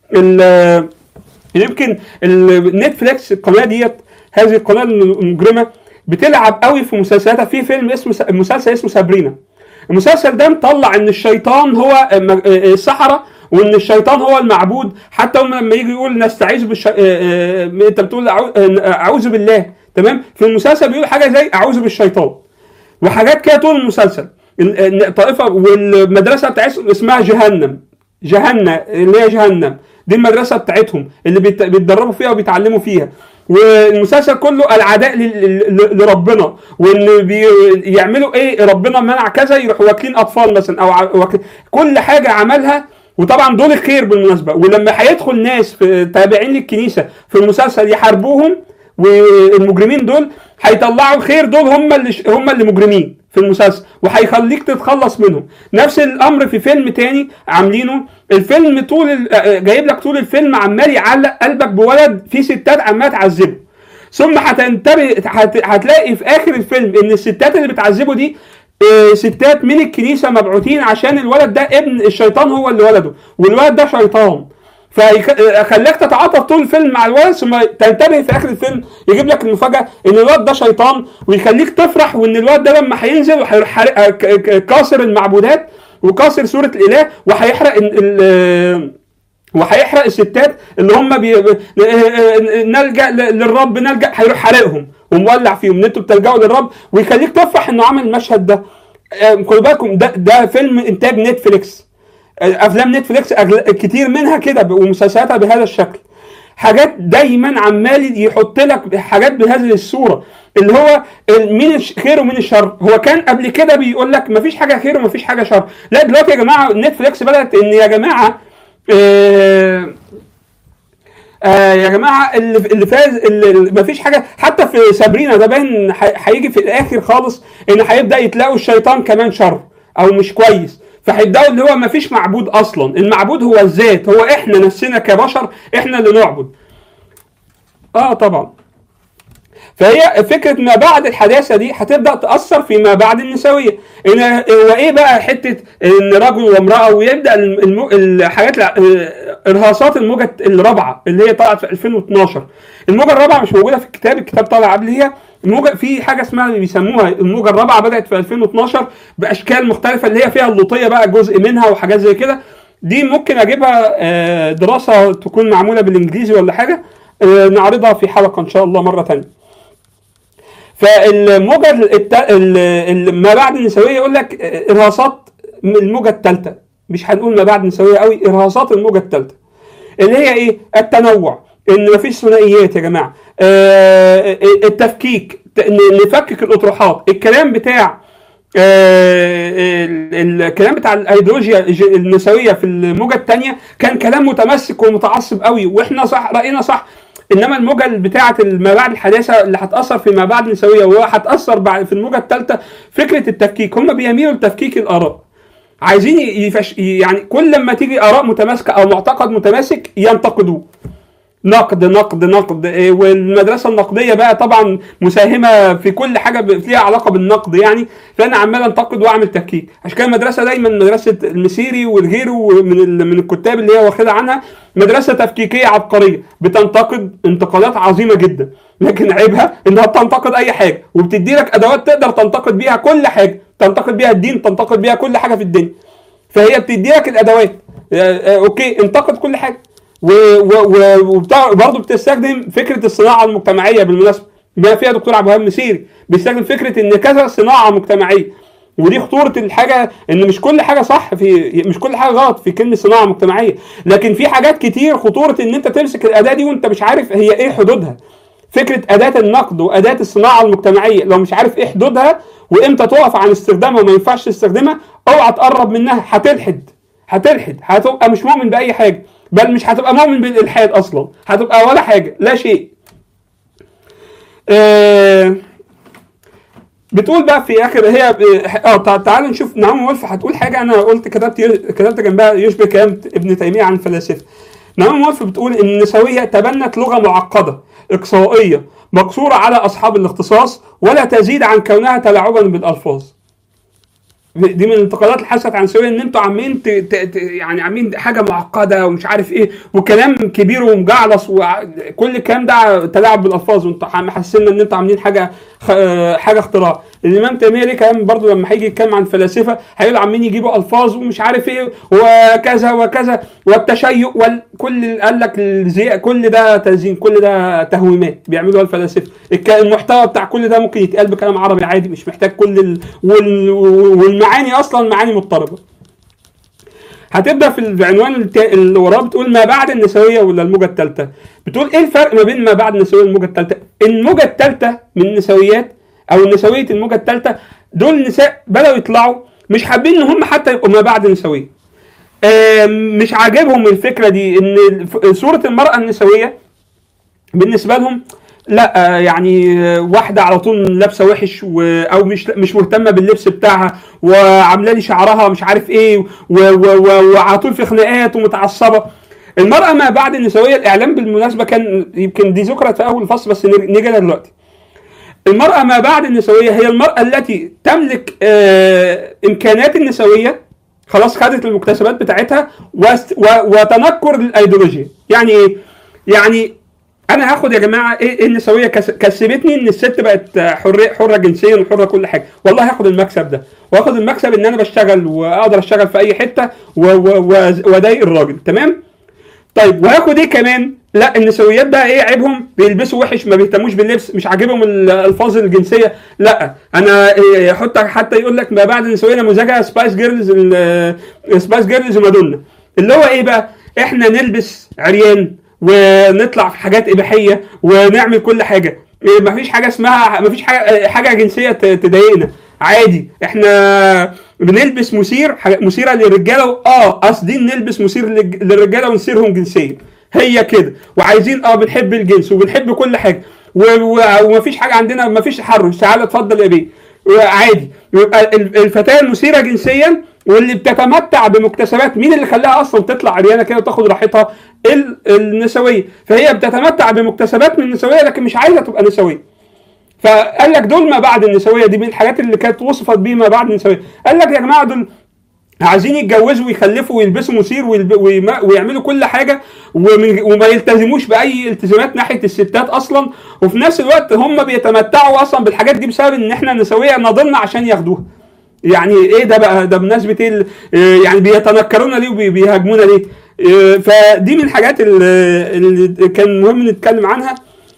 ال- يمكن ال- نتفليكس القناه ديت هذه القناه المجرمه بتلعب قوي في مسلسلاتها في فيلم اسمه س- مسلسل اسمه سابرينا المسلسل ده مطلع ان الشيطان هو م- السحرة وان الشيطان هو المعبود حتى هم لما يجي يقول نستعيذ بالش... آه، آه، انت بتقول أعو- آه، اعوذ بالله تمام في المسلسل بيقول حاجه زي اعوذ بالشيطان وحاجات كده طول المسلسل ال- ال- طائفه والمدرسه بتاعتهم اسمها جهنم جهنم اللي هي جهنم دي المدرسه بتاعتهم اللي بيت- بيتدربوا فيها وبيتعلموا فيها والمسلسل كله العداء لل- لل- لربنا وان بيعملوا ايه ربنا منع كذا يروحوا واكلين اطفال مثلا او ع- واكل كل حاجه عملها وطبعا دول الخير بالمناسبه ولما هيدخل ناس في تابعين للكنيسه في المسلسل يحاربوهم والمجرمين دول هيطلعوا الخير دول هم اللي ش- هم اللي مجرمين في المسلسل وهيخليك تتخلص منهم نفس الامر في فيلم تاني عاملينه الفيلم طول ال- آه، جايب لك طول الفيلم عمال يعلق قلبك بولد في ستات عماله تعذبه ثم هتنتبه هت- هتلاقي في اخر الفيلم ان الستات اللي بتعذبه دي آه، ستات من الكنيسه مبعوثين عشان الولد ده ابن الشيطان هو اللي ولده والولد ده شيطان فخلاك تتعاطف طول الفيلم مع الولد ثم تنتبه في اخر الفيلم يجيب لك المفاجاه ان الولد ده شيطان ويخليك تفرح وان الولد ده لما هينزل وهيروح حارق- آه، ك- ك- كاسر المعبودات وكاسر سوره الاله وهيحرق ال- ال- وهيحرق الستات اللي هم بي... ب- نلجا ل- للرب نلجا هيروح حارقهم ومولع فيهم ان انتوا بتلجأوا للرب ويخليك تفرح انه عمل المشهد ده آه، خدوا بالكم ده ده فيلم انتاج نتفليكس آه، افلام نتفليكس أغل- كتير منها كده ب- ومسلسلاتها بهذا الشكل حاجات دايما عمال يحط لك حاجات بهذه الصوره اللي هو ال- مين الش- خير ومين الشر هو كان قبل كده بيقول لك مفيش حاجه خير ومفيش حاجه شر لا دلوقتي يا جماعه نتفليكس بدات ان يا جماعه آه آه يا جماعه اللي اللي فاز اللي اللي مفيش حاجه حتى في سابرينا ده باين ح- هيجي في الاخر خالص ان هيبدا يتلاقوا الشيطان كمان شر او مش كويس فهيبداوا اللي هو مفيش معبود اصلا المعبود هو الذات هو احنا نفسنا كبشر احنا اللي نعبد اه طبعا فهي فكره ما بعد الحداثه دي هتبدا تاثر في ما بعد النسويه ان هو ايه بقى حته ان رجل وامراه ويبدا الم... الحاجات الع- ارهاصات الموجه الرابعه اللي هي طلعت في 2012 الموجه الرابعه مش موجوده في الكتاب الكتاب طالع قبليها الموجه في حاجه اسمها اللي بيسموها الموجه الرابعه بدات في 2012 باشكال مختلفه اللي هي فيها اللوطيه بقى جزء منها وحاجات زي كده دي ممكن اجيبها آه، دراسه تكون معموله بالانجليزي ولا حاجه آه، نعرضها في حلقه ان شاء الله مره ثانيه فالموجه الت... ال... ال... ما بعد النسويه يقول لك ارهاصات الموجه الثالثه مش هنقول ما بعد النسويه قوي ارهاصات الموجه الثالثه اللي هي ايه التنوع ان مفيش ثنائيات يا جماعه آه التفكيك ت- ن- نفكك الاطروحات الكلام بتاع آه، ال- الكلام بتاع الايديولوجيا الج- النسويه في الموجه الثانيه كان كلام متمسك ومتعصب قوي واحنا صح راينا صح انما الموجه بتاعه ما بعد الحداثه اللي هتاثر في ما بعد النسويه وهتاثر بعد في الموجه الثالثه فكره التفكيك هم بيميلوا لتفكيك الاراء عايزين يفش يعني كل لما تيجي اراء متماسكه او معتقد متماسك ينتقدوه نقد نقد نقد إيه، والمدرسه النقديه بقى طبعا مساهمه في كل حاجه ب- ليها علاقه بالنقد يعني فانا عمال انتقد واعمل تفكيك عشان كده المدرسه دايما مدرسه المسيري والغيره من ال- من الكتاب اللي هي واخدها عنها مدرسه تفكيكيه عبقريه بتنتقد انتقادات عظيمه جدا لكن عيبها انها بتنتقد اي حاجه وبتدي لك ادوات تقدر تنتقد بيها كل حاجه تنتقد بيها الدين تنتقد بيها كل حاجه في الدنيا فهي بتدي لك الادوات آه، آه، اوكي انتقد كل حاجه وبرضه بتستخدم فكره الصناعه المجتمعيه بالمناسبه بما فيها دكتور عبد الوهاب مسيري بيستخدم فكره ان كذا صناعه مجتمعيه ودي خطوره الحاجه ان مش كل حاجه صح في مش كل حاجه غلط في كلمه صناعه مجتمعيه لكن في حاجات كتير خطوره ان انت تمسك الاداه دي وانت مش عارف هي ايه حدودها فكره اداه النقد واداه الصناعه المجتمعيه لو مش عارف ايه حدودها وامتى تقف عن استخدامها وما ينفعش تستخدمها اوعى تقرب منها هتلحد هتلحد هتبقى مش مؤمن باي حاجه بل مش هتبقى مؤمن بالالحاد اصلا هتبقى ولا حاجه لا شيء آه بتقول بقى في اخر هي اه تع- تعالوا نشوف نعوم ولف هتقول حاجه انا قلت كتبت كتبت جنبها يشبه كلام ابن تيميه عن الفلاسفه نعوم ولف بتقول ان النسويه تبنت لغه معقده اقصائيه مقصوره على اصحاب الاختصاص ولا تزيد عن كونها تلاعبا بالالفاظ دي من الانتقادات اللي حصلت عن سوريا ان انتوا عاملين ت... ت... ت... يعني عاملين حاجه معقده ومش عارف ايه وكلام كبير ومجعلص وكل الكلام ده تلاعب بالالفاظ وانتوا محسسنا ان انتوا عاملين حاجه خ... حاجه اختراع الامام تيميه ليه كلام برضه لما هيجي يتكلم عن الفلاسفه هيقول عاملين يجيبوا الفاظ ومش عارف ايه وكذا وكذا والتشيع وكل قال لك الزي... كل ده تزيين كل ده تهويمات بيعملوها الفلاسفه الك... المحتوى بتاع كل ده ممكن يتقال بكلام عربي عادي مش محتاج كل ال... وال... والمعاني اصلا معاني مضطربه هتبدا في العنوان الت- اللي وراه بتقول ما بعد النسويه ولا الموجه الثالثه بتقول ايه الفرق ما بين ما بعد النسويه والموجه الثالثه الموجه الثالثه من النسويات او نسويه الموجه الثالثه دول نساء بداوا يطلعوا مش حابين ان هم حتى يبقوا ما بعد النسويه آم، مش عاجبهم الفكره دي ان الف- صوره المراه النسويه بالنسبه لهم لا آه، يعني آه، واحده على طول لابسه وحش و... او مش مش مهتمه باللبس بتاعها وعامله لي شعرها مش عارف ايه و... و... و... وعلى طول في خناقات ومتعصبه المراه ما بعد النسويه الاعلام بالمناسبه كان يمكن دي ذكرت في اول فصل بس نر- نيجي لها دلوقتي المرأة ما بعد النسوية هي المرأة التي تملك آه إمكانات النسوية خلاص خدت المكتسبات بتاعتها وست- و- وتنكر الايديولوجيا يعني ايه؟ يعني انا هاخد يا جماعه ايه إيه النسويه كس- كسبتني ان الست بقت حريه حره جنسيا وحره كل حاجه والله هاخد المكسب ده واخد المكسب ان انا بشتغل واقدر اشتغل في اي حته و- و- و- واضايق الراجل تمام طيب وهاخد ايه كمان لا النسويات بقى ايه عيبهم بيلبسوا وحش ما بيهتموش باللبس مش عاجبهم الالفاظ الجنسيه لا انا إيه، يحط حتى يقول لك ما بعد النسويه نموذجها سبايس جيرلز سبايس جيرلز مادونا اللي هو ايه بقى احنا نلبس عريان ونطلع في حاجات اباحيه ونعمل كل حاجه إيه، مفيش حاجه اسمها مفيش حاجه حاجه جنسيه ت- تضايقنا عادي احنا بنلبس مثير حاجة- مثيره للرجاله اه قاصدين نلبس مثير للج- للرجاله ونثيرهم جنسيا هي كده وعايزين اه بنحب الجنس وبنحب كل حاجه و- و- ومفيش حاجه عندنا مفيش تحرش تعالى اتفضل يا بيه عادي يبقى ال- الفتاه المثيره جنسيا واللي بتتمتع بمكتسبات مين اللي خلاها اصلا تطلع عريانه كده وتاخد راحتها ال- النسويه فهي بتتمتع بمكتسبات من النسويه لكن مش عايزه تبقى نسويه فقال لك دول ما بعد النسويه دي من الحاجات اللي كانت وصفت بيه ما بعد النسويه قال لك يا جماعه دول عايزين يتجوزوا ويخلفوا ويلبسوا مثير ويلب- ويما- ويعملوا كل حاجه ومن وما يلتزموش باي التزامات ناحيه الستات اصلا وفي نفس الوقت هم بيتمتعوا اصلا بالحاجات دي بسبب ان احنا النسويه ناضلنا عشان ياخدوها يعني ايه ده بقى ده بمناسبه ايه ال- إيه يعني بيتنكرونا ليه وبيهاجمونا ليه إيه فدي من الحاجات اللي, اللي كان مهم نتكلم عنها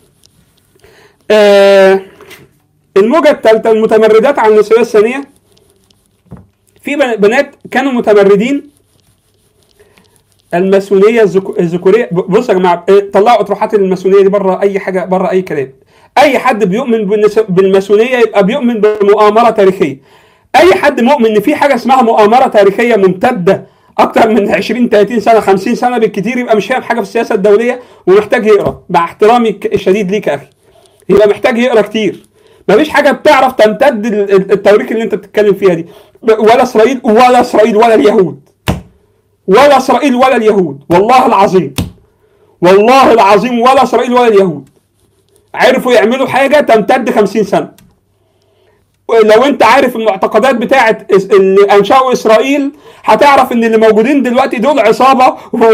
آه، الموجة الثالثة المتمردات على النسوية الثانية في بن- بنات كانوا متمردين الماسونية الذكو- الذكورية ب- بصوا يا جماعة إيه، طلعوا اطروحات الماسونية دي بره أي حاجة بره أي كلام أي حد بيؤمن بالنس- بالماسونية يبقى بيؤمن بمؤامرة تاريخية أي حد مؤمن إن في حاجة اسمها مؤامرة تاريخية ممتدة أكتر من 20 30 سنة 50 سنة بالكتير يبقى مش فاهم حاجة في السياسة الدولية ومحتاج يقرأ مع احترامي الك- الشديد ليك يا أخي يبقى محتاج يقرا كتير مفيش حاجه بتعرف تمتد ال- ال- التواريخ اللي انت بتتكلم فيها دي ب- ولا اسرائيل ولا اسرائيل ولا اليهود ولا اسرائيل ولا اليهود والله العظيم والله العظيم ولا اسرائيل ولا اليهود عرفوا يعملوا حاجه تمتد 50 سنه لو انت عارف المعتقدات بتاعت اس- اللي انشأوا اسرائيل هتعرف ان اللي موجودين دلوقتي دول عصابه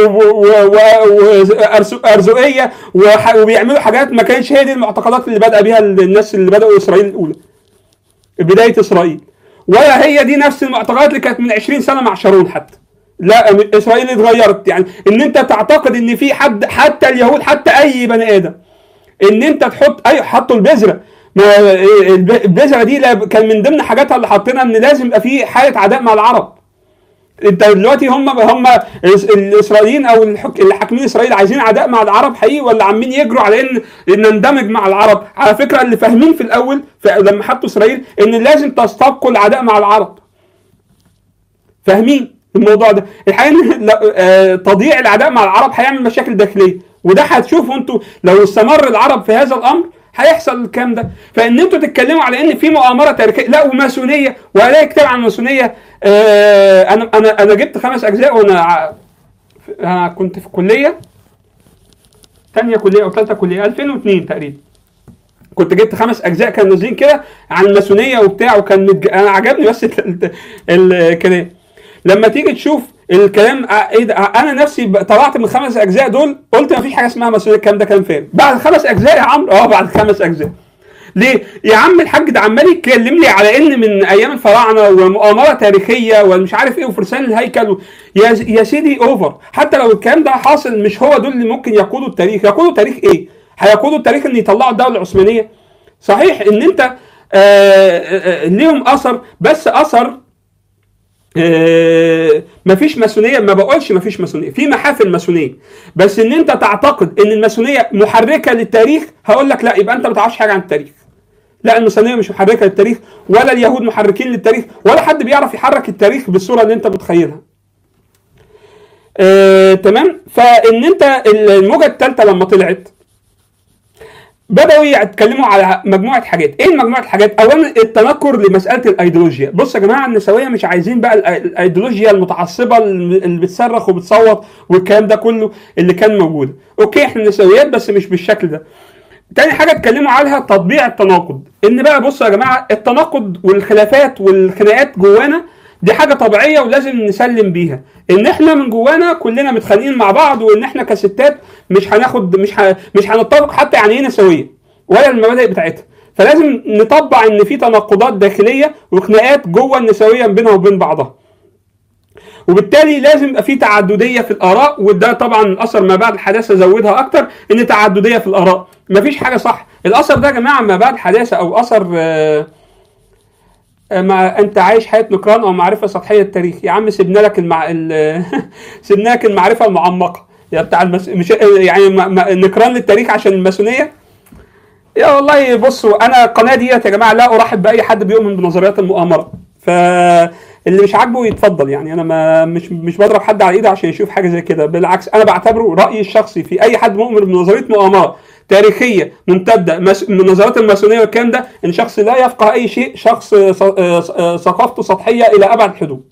وارزقيه وبيعملوا حاجات ما كانش هي دي المعتقدات اللي بدأ بيها الناس اللي بدأوا اسرائيل الاولى بدايه اسرائيل ولا هي دي نفس المعتقدات اللي كانت من 20 سنه مع شارون حتى لا م- اسرائيل اتغيرت يعني ان انت تعتقد ان في حد حتى اليهود حتى اي بني ادم ان انت تحط اي حطوا البذره ما الب- البذره دي لا- كان من ضمن حاجاتها اللي حاطينها ان لازم يبقى في حاله عداء مع العرب انت دلوقتي هم هم الإس- الاسرائيليين او الحك... اللي حاكمين اسرائيل عايزين عداء مع العرب حقيقي ولا عمالين يجروا على ان ان نندمج مع العرب على فكره اللي فاهمين في الاول في لما حطوا اسرائيل ان لازم تستبقوا العداء مع العرب فاهمين الموضوع ده الحقيقه ان لا- آه، تضييع العداء مع العرب هيعمل مشاكل داخليه وده هتشوفوا انتوا لو استمر العرب في هذا الامر هيحصل الكلام ده فان انتوا تتكلموا على ان في مؤامره تاريخيه لا وماسونيه وهلاقي كتاب عن الماسونيه آه، انا انا انا جبت خمس اجزاء وانا ع- انا كنت في كليه ثانيه كليه او ثالثه كليه 2002 تقريبا كنت جبت خمس اجزاء كانوا نازلين كده عن الماسونيه وبتاع وكان متج... انا عجبني بس ال- ال- الكلام لما تيجي تشوف الكلام ع- ايه ده انا نفسي ب- طلعت من الخمس اجزاء دول قلت ما فيش حاجه اسمها ماسونيه الكلام ده كلام فارغ بعد خمس اجزاء يا عمرو اه بعد خمس اجزاء ليه؟ يا عم الحاج ده عمال يتكلم لي على ان من ايام الفراعنه ومؤامره تاريخيه ومش عارف ايه وفرسان الهيكل و... يا يا سيدي اوفر حتى لو الكلام ده حاصل مش هو دول اللي ممكن يقودوا التاريخ يقودوا تاريخ ايه؟ هيقودوا التاريخ ان يطلعوا الدوله العثمانيه صحيح ان انت آه آه آه ليهم اثر بس اثر آه، مفيش ماسونيه ما بقولش مفيش ماسونيه في محافل ماسونيه بس ان انت تعتقد ان الماسونيه محركه للتاريخ هقول لك لا يبقى انت ما تعرفش حاجه عن التاريخ لا الماسونيه مش محركه للتاريخ ولا اليهود محركين للتاريخ ولا حد بيعرف يحرك التاريخ بالصوره اللي انت متخيلها آه، تمام فان انت الموجه الثالثه لما طلعت بدأوا يتكلموا على مجموعة حاجات، إيه مجموعة الحاجات؟ أولا التنكر لمسألة الأيديولوجيا، بص يا جماعة النسوية مش عايزين بقى الأي- الأيديولوجيا المتعصبة اللي بتصرخ وبتصوت والكلام ده كله اللي كان موجود، أوكي إحنا نسويات بس مش بالشكل ده. تاني حاجة اتكلموا عليها تطبيع التناقض، إن بقى بصوا يا جماعة التناقض والخلافات والخناقات جوانا دي حاجة طبيعية ولازم نسلم بيها، إن إحنا من جوانا كلنا متخانقين مع بعض وإن إحنا كستات مش هناخد مش ه... مش هنتفق حتى يعني إيه نسوية ولا المبادئ بتاعتها، فلازم نطبع إن في تناقضات داخلية وخناقات جوه النسوية بينها وبين بعضها. وبالتالي لازم يبقى في تعدديه في الاراء وده طبعا اثر ما بعد الحداثه زودها اكتر ان تعدديه في الاراء مفيش حاجه صح الاثر ده يا جماعه ما بعد الحداثه او اثر آه، آه، ما انت عايش حياه نكران او معرفه سطحيه التاريخ يا عم سيبنا لك المع... ال... سيبنا لك المعرفه المعمقه يا بتاع المس... مش يعني ما... ما... نكران للتاريخ عشان الماسونيه يا والله بصوا انا القناه ديت يا جماعه لا ارحب باي حد بيؤمن بنظريات المؤامره فاللي مش عاجبه يتفضل يعني انا ما مش مش بضرب حد على ايده عشان يشوف حاجه زي كده بالعكس انا بعتبره رايي الشخصي في اي حد مؤمن بنظريه مؤامره تاريخيه ممتده مس... من نظريات الماسونيه والكلام ده ان شخص لا يفقه اي شيء شخص ص- آه، آه، ثقافته سطحيه الى ابعد الحدود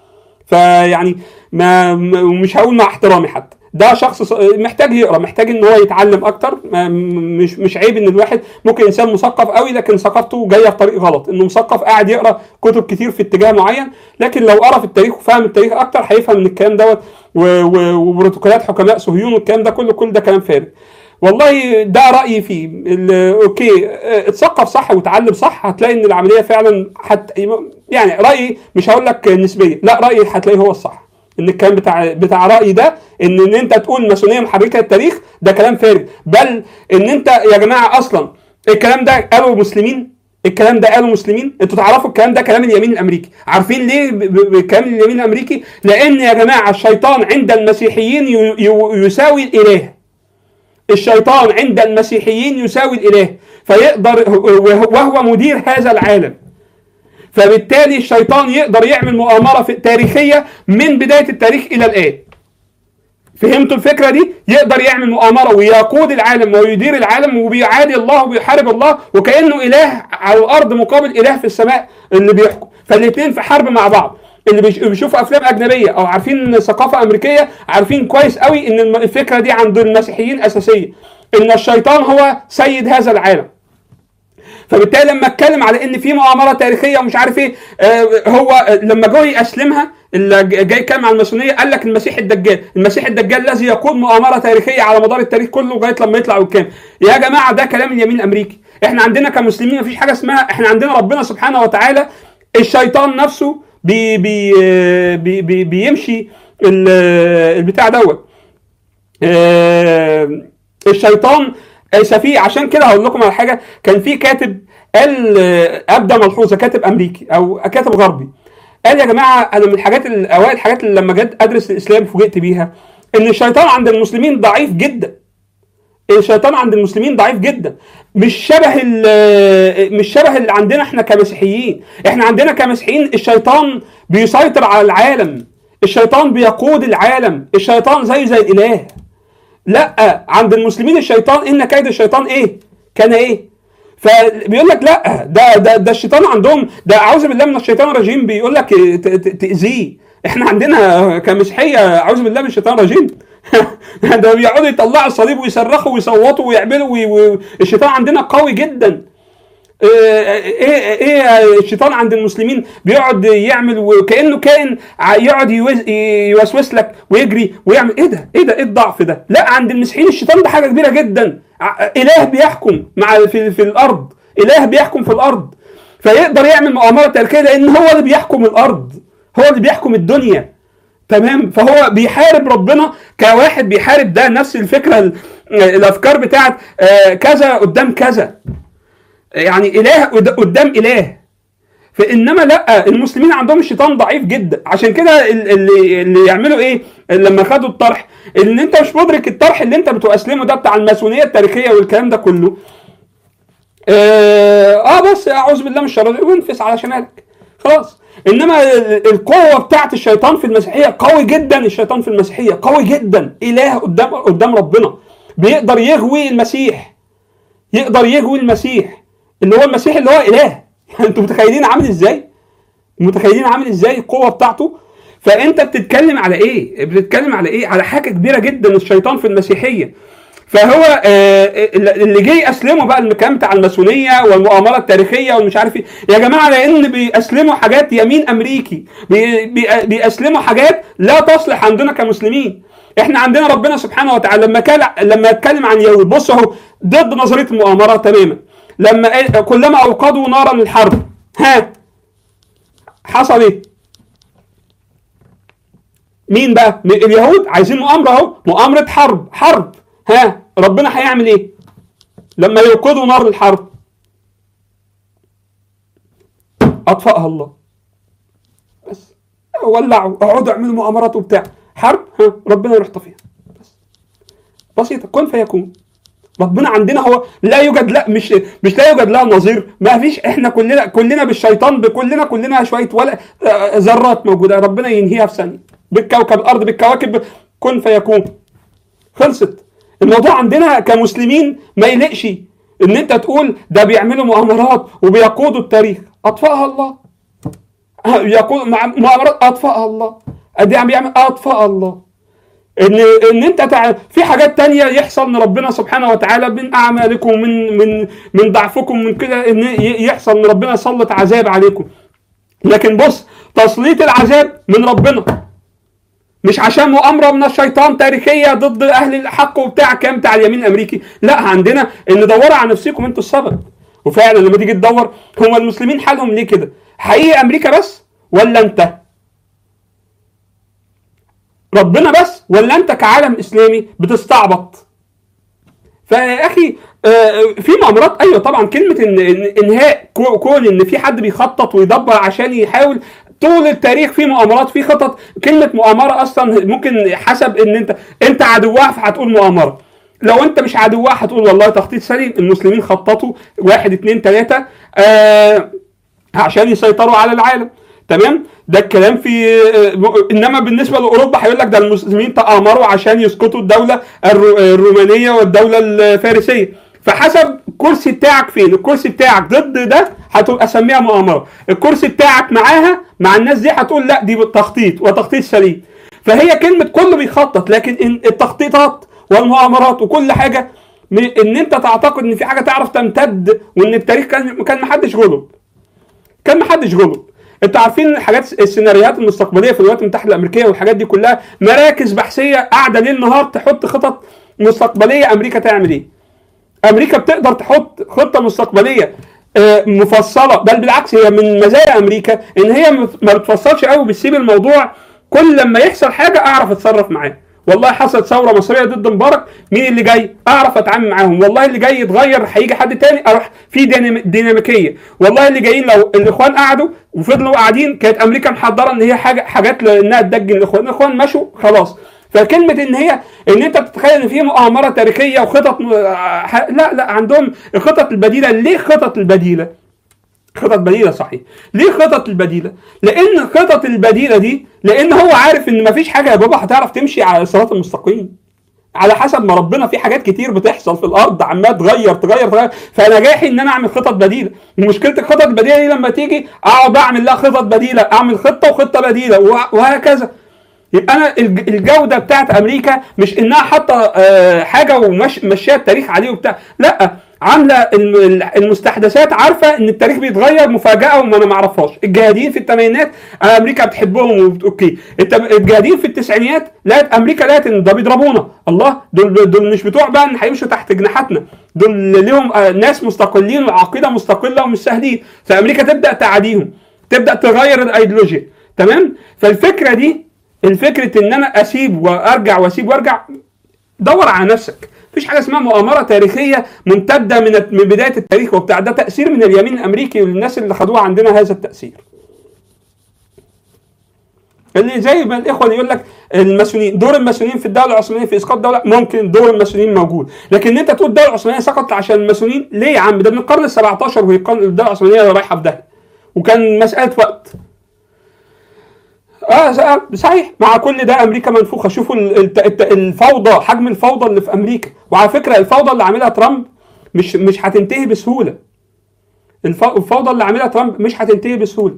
فيعني ما م- ومش هقول مع احترامي حتى ده شخص ص- محتاج يقرا محتاج ان هو يتعلم اكتر ما- م- مش مش عيب ان الواحد ممكن انسان مثقف قوي لكن ثقافته جايه في طريق غلط انه مثقف قاعد يقرا كتب كتير في اتجاه معين لكن لو قرا في التاريخ وفهم التاريخ اكتر هيفهم ان الكلام دوت و- و- وبروتوكولات حكماء صهيون والكلام ده كله كل ده كلام فارغ والله ده رايي فيه ال- اوكي اه، اتثقف صح وتعلم صح هتلاقي ان العمليه فعلا حت يعني رايي مش هقول لك نسبيه لا رايي هتلاقيه هو الصح ان الكلام بتاع بتاع رايي ده ان ان انت تقول ماسونيه محركه التاريخ ده كلام فارغ بل ان انت يا جماعه اصلا الكلام ده قالوا مسلمين الكلام ده قالوا مسلمين انتوا تعرفوا الكلام ده كلام اليمين الامريكي عارفين ليه ب- ب- بكلام اليمين الامريكي لان يا جماعه الشيطان عند المسيحيين ي- ي- يساوي الاله الشيطان عند المسيحيين يساوي الاله فيقدر وهو مدير هذا العالم فبالتالي الشيطان يقدر يعمل مؤامره في- تاريخيه من بدايه التاريخ الى الان فهمتوا الفكره دي يقدر يعمل مؤامره ويقود العالم ويدير العالم وبيعادي الله وبيحارب الله وكانه اله على الارض مقابل اله في السماء اللي بيحكم فالاثنين في حرب مع بعض اللي بيش- بيشوفوا افلام اجنبيه او عارفين ثقافه امريكيه عارفين كويس قوي ان الم- الفكره دي عند المسيحيين اساسيه ان الشيطان هو سيد هذا العالم فبالتالي لما اتكلم على ان في مؤامره تاريخيه ومش عارف ايه آه، هو آه، لما جه يسلمها اللي ج- جاي يتكلم عن الماسونيه قال لك المسيح الدجال، المسيح الدجال الذي يقود مؤامره تاريخيه على مدار التاريخ كله لغايه لما يطلع قدام. يا جماعه ده كلام اليمين الامريكي، احنا عندنا كمسلمين مفيش حاجه اسمها احنا عندنا ربنا سبحانه وتعالى الشيطان نفسه بي بي آه، بي بي بيمشي ال- آه، البتاع دوت آه، الشيطان سفيه عشان كده هقول لكم على حاجه كان في كاتب قال آه، ابدا ملحوظه كاتب امريكي او كاتب غربي قال يا جماعه انا من الحاجات ال- اوائل الحاجات اللي لما جيت ادرس الاسلام فوجئت بيها ان الشيطان عند المسلمين ضعيف جدا الشيطان عند المسلمين ضعيف جدا مش شبه ال- مش شبه اللي عندنا احنا كمسيحيين احنا عندنا كمسيحيين الشيطان بيسيطر على العالم الشيطان بيقود العالم الشيطان زي زي الاله لا عند المسلمين الشيطان ان كيد الشيطان ايه كان ايه فبيقول لك لا ده ده ده الشيطان عندهم ده اعوذ بالله من الشيطان الرجيم بيقول لك ت- ت- تاذيه احنا عندنا كمسيحيه اعوذ بالله من الشيطان الرجيم ده بيقعدوا يطلعوا الصليب ويصرخوا ويصوتوا ويعملوا وي... وي... الشيطان عندنا قوي جدا ايه ايه الشيطان عند المسلمين بيقعد يعمل وكانه كائن ع- يقعد يوز- يوسوس لك ويجري ويعمل ايه ده ايه ده ايه الضعف ده لا عند المسيحيين الشيطان ده حاجه كبيره جدا ع- اله بيحكم مع في, في الارض اله بيحكم في الارض فيقدر يعمل مؤامره تاريخيه لان هو اللي بيحكم الارض هو اللي بيحكم الدنيا تمام فهو بيحارب ربنا كواحد بيحارب ده نفس الفكره ال- الافكار بتاعت آه، كذا قدام كذا يعني اله قد- قدام اله فانما لا المسلمين عندهم الشيطان ضعيف جدا عشان كده ال- اللي اللي يعملوا ايه لما خدوا الطرح ان انت مش مدرك الطرح اللي انت بتؤسلمه ده بتاع الماسونيه التاريخيه والكلام ده كله اه, آه بس اعوذ بالله من الشر وانفس على شمالك خلاص انما ال- القوه بتاعت الشيطان في المسيحيه قوي جدا الشيطان في المسيحيه قوي جدا اله قدام قدام ربنا بيقدر يغوي المسيح يقدر يغوي المسيح اللي هو المسيح اللي هو اله انتوا متخيلين عامل ازاي متخيلين عامل ازاي القوه بتاعته فانت بتتكلم على ايه بتتكلم على ايه على حاجه كبيره جدا الشيطان في المسيحيه فهو آه، اللي جه يسلموا بقى الكلام بتاع الماسونيه والمؤامره التاريخيه والمش عارف ايه يا جماعه لان بيسلموا حاجات يمين امريكي بي- بي- بيسلموا حاجات لا تصلح عندنا كمسلمين احنا عندنا ربنا سبحانه وتعالى لما كان لما اتكلم عن يهود بص اهو ضد نظريه المؤامره تماما لما قال- كلما اوقدوا نارا للحرب ها حصل ايه مين بقى اليهود عايزين مؤامره اهو مؤامره حرب حرب ها ربنا هيعمل ايه لما يوقدوا نار الحرب اطفأها الله بس ولعوا اقعدوا اعملوا مؤامرات وبتاع حرب ها ربنا يروح طفيها بس بسيطه كن فيكون ربنا عندنا هو لا يوجد لا مش مش لا يوجد لها نظير ما فيش احنا كلنا كلنا بالشيطان بكلنا كلنا شويه ولا آه، ذرات موجوده ربنا ينهيها في ثانيه بالكوكب الارض بالكواكب كن فيكون خلصت الموضوع عندنا كمسلمين ما يلقش ان انت تقول ده بيعملوا مؤامرات وبيقودوا التاريخ اطفاها الله يقول مع مؤامرات اطفاها الله ادي عم بيعمل اطفاها الله ان ان انت تع... في حاجات تانية يحصل من ربنا سبحانه وتعالى من اعمالكم من من من ضعفكم من كده ان ي- يحصل ان ربنا يسلط عذاب عليكم لكن بص تسليط العذاب من ربنا مش عشان مؤامره من الشيطان تاريخيه ضد اهل الحق وبتاع كام بتاع اليمين الامريكي لا عندنا ان دوروا على نفسكم انتوا السبب وفعلا لما تيجي تدور هم المسلمين حالهم ليه كده حقيقي امريكا بس ولا انت ربنا بس ولا انت كعالم اسلامي بتستعبط فيا اخي آه، في مؤامرات ايوه طبعا كلمه ان إن- انهاء كو- كون ان في حد بيخطط ويدبر عشان يحاول طول التاريخ في مؤامرات في خطط كلمه مؤامره اصلا ممكن حسب ان انت انت عدوها فهتقول مؤامره لو انت مش عدوها هتقول والله تخطيط سليم المسلمين خططوا واحد اتنين تلاته آه عشان يسيطروا على العالم تمام ده الكلام في انما بالنسبه لاوروبا هيقول لك ده المسلمين تآمروا عشان يسقطوا الدوله الرو- الرومانيه والدوله الفارسيه فحسب الكرسي بتاعك فين الكرسي بتاعك ضد ده هتبقى اسميها مؤامره الكرسي بتاعك معاها مع الناس دي هتقول لا دي بالتخطيط وتخطيط سليم فهي كلمه كله بيخطط لكن إن التخطيطات والمؤامرات وكل حاجه م- ان انت تعتقد ان في حاجه تعرف تمتد وان التاريخ كان كان محدش غلب كان محدش غلب انتوا عارفين الحاجات السيناريوهات المستقبليه في الولايات المتحده الامريكيه والحاجات دي كلها مراكز بحثيه قاعده ليل نهار تحط خطط مستقبليه امريكا تعمل ايه امريكا بتقدر تحط خطه مستقبليه آه، مفصله بل بالعكس هي من مزايا امريكا ان هي ما بتفصلش قوي بتسيب الموضوع كل لما يحصل حاجه اعرف اتصرف معاه والله حصلت ثوره مصريه ضد مبارك مين اللي جاي اعرف اتعامل معاهم والله اللي جاي يتغير هيجي حد تاني اروح في دينام- ديناميكيه والله اللي جايين لو الاخوان قعدوا وفضلوا قاعدين كانت امريكا محضره ان هي حاجه حاجات انها تدجن الاخوان الاخوان مشوا خلاص فكلمه ان هي ان انت بتتخيل ان في مؤامره تاريخيه وخطط م- ح- لا لا عندهم الخطط البديله ليه خطط البديله خطط بديله صحيح ليه خطط البديله لان الخطط البديله دي لان هو عارف ان مفيش حاجه يا بابا هتعرف تمشي على الصراط المستقيم على حسب ما ربنا في حاجات كتير بتحصل في الارض عماله تغير تغير تغير فنجاحي ان انا اعمل خطط بديله مشكله الخطط البديله دي لما تيجي اقعد اعمل لها خطط بديله اعمل خطه وخطه بديله وه- وهكذا يبقى انا الج- الجوده بتاعت امريكا مش انها حاطه آه، حاجه ومشيها التاريخ عليه وبتاع لا عامله الم- المستحدثات عارفه ان التاريخ بيتغير مفاجاه وما انا ما اعرفهاش الجهاديين في الثمانينات امريكا بتحبهم وبت- اوكي الت- الجهاديين في التسعينيات لقت امريكا لقت ان ده بيضربونا الله دول دول مش بتوع بقى ان هيمشوا تحت جناحاتنا دول ليهم آه، ناس مستقلين وعقيده مستقله ومش سهلين فامريكا تبدا تعاديهم تبدا تغير الايديولوجيا تمام فالفكره دي الفكره ان انا اسيب وارجع واسيب وارجع دور على نفسك مفيش حاجه اسمها مؤامره تاريخيه ممتده من من بدايه التاريخ وبتاع ده تاثير من اليمين الامريكي والناس اللي خدوها عندنا هذا التاثير اللي زي ما الاخوه اللي يقول لك الماسونيين دور الماسونيين في الدوله العثمانيه في اسقاط الدوله ممكن دور الماسونيين موجود لكن ان انت تقول الدوله العثمانيه سقطت عشان الماسونيين ليه يا عم ده من القرن ال 17 وهي القرن- الدوله العثمانيه رايحه في داهيه وكان مساله وقت اه صحيح مع كل ده امريكا منفوخه شوفوا ال- الت- الت- الفوضى حجم الفوضى اللي في امريكا وعلى فكره الفوضى اللي عاملها ترامب مش مش هتنتهي بسهوله الف- الفوضى اللي عاملها ترامب مش هتنتهي بسهوله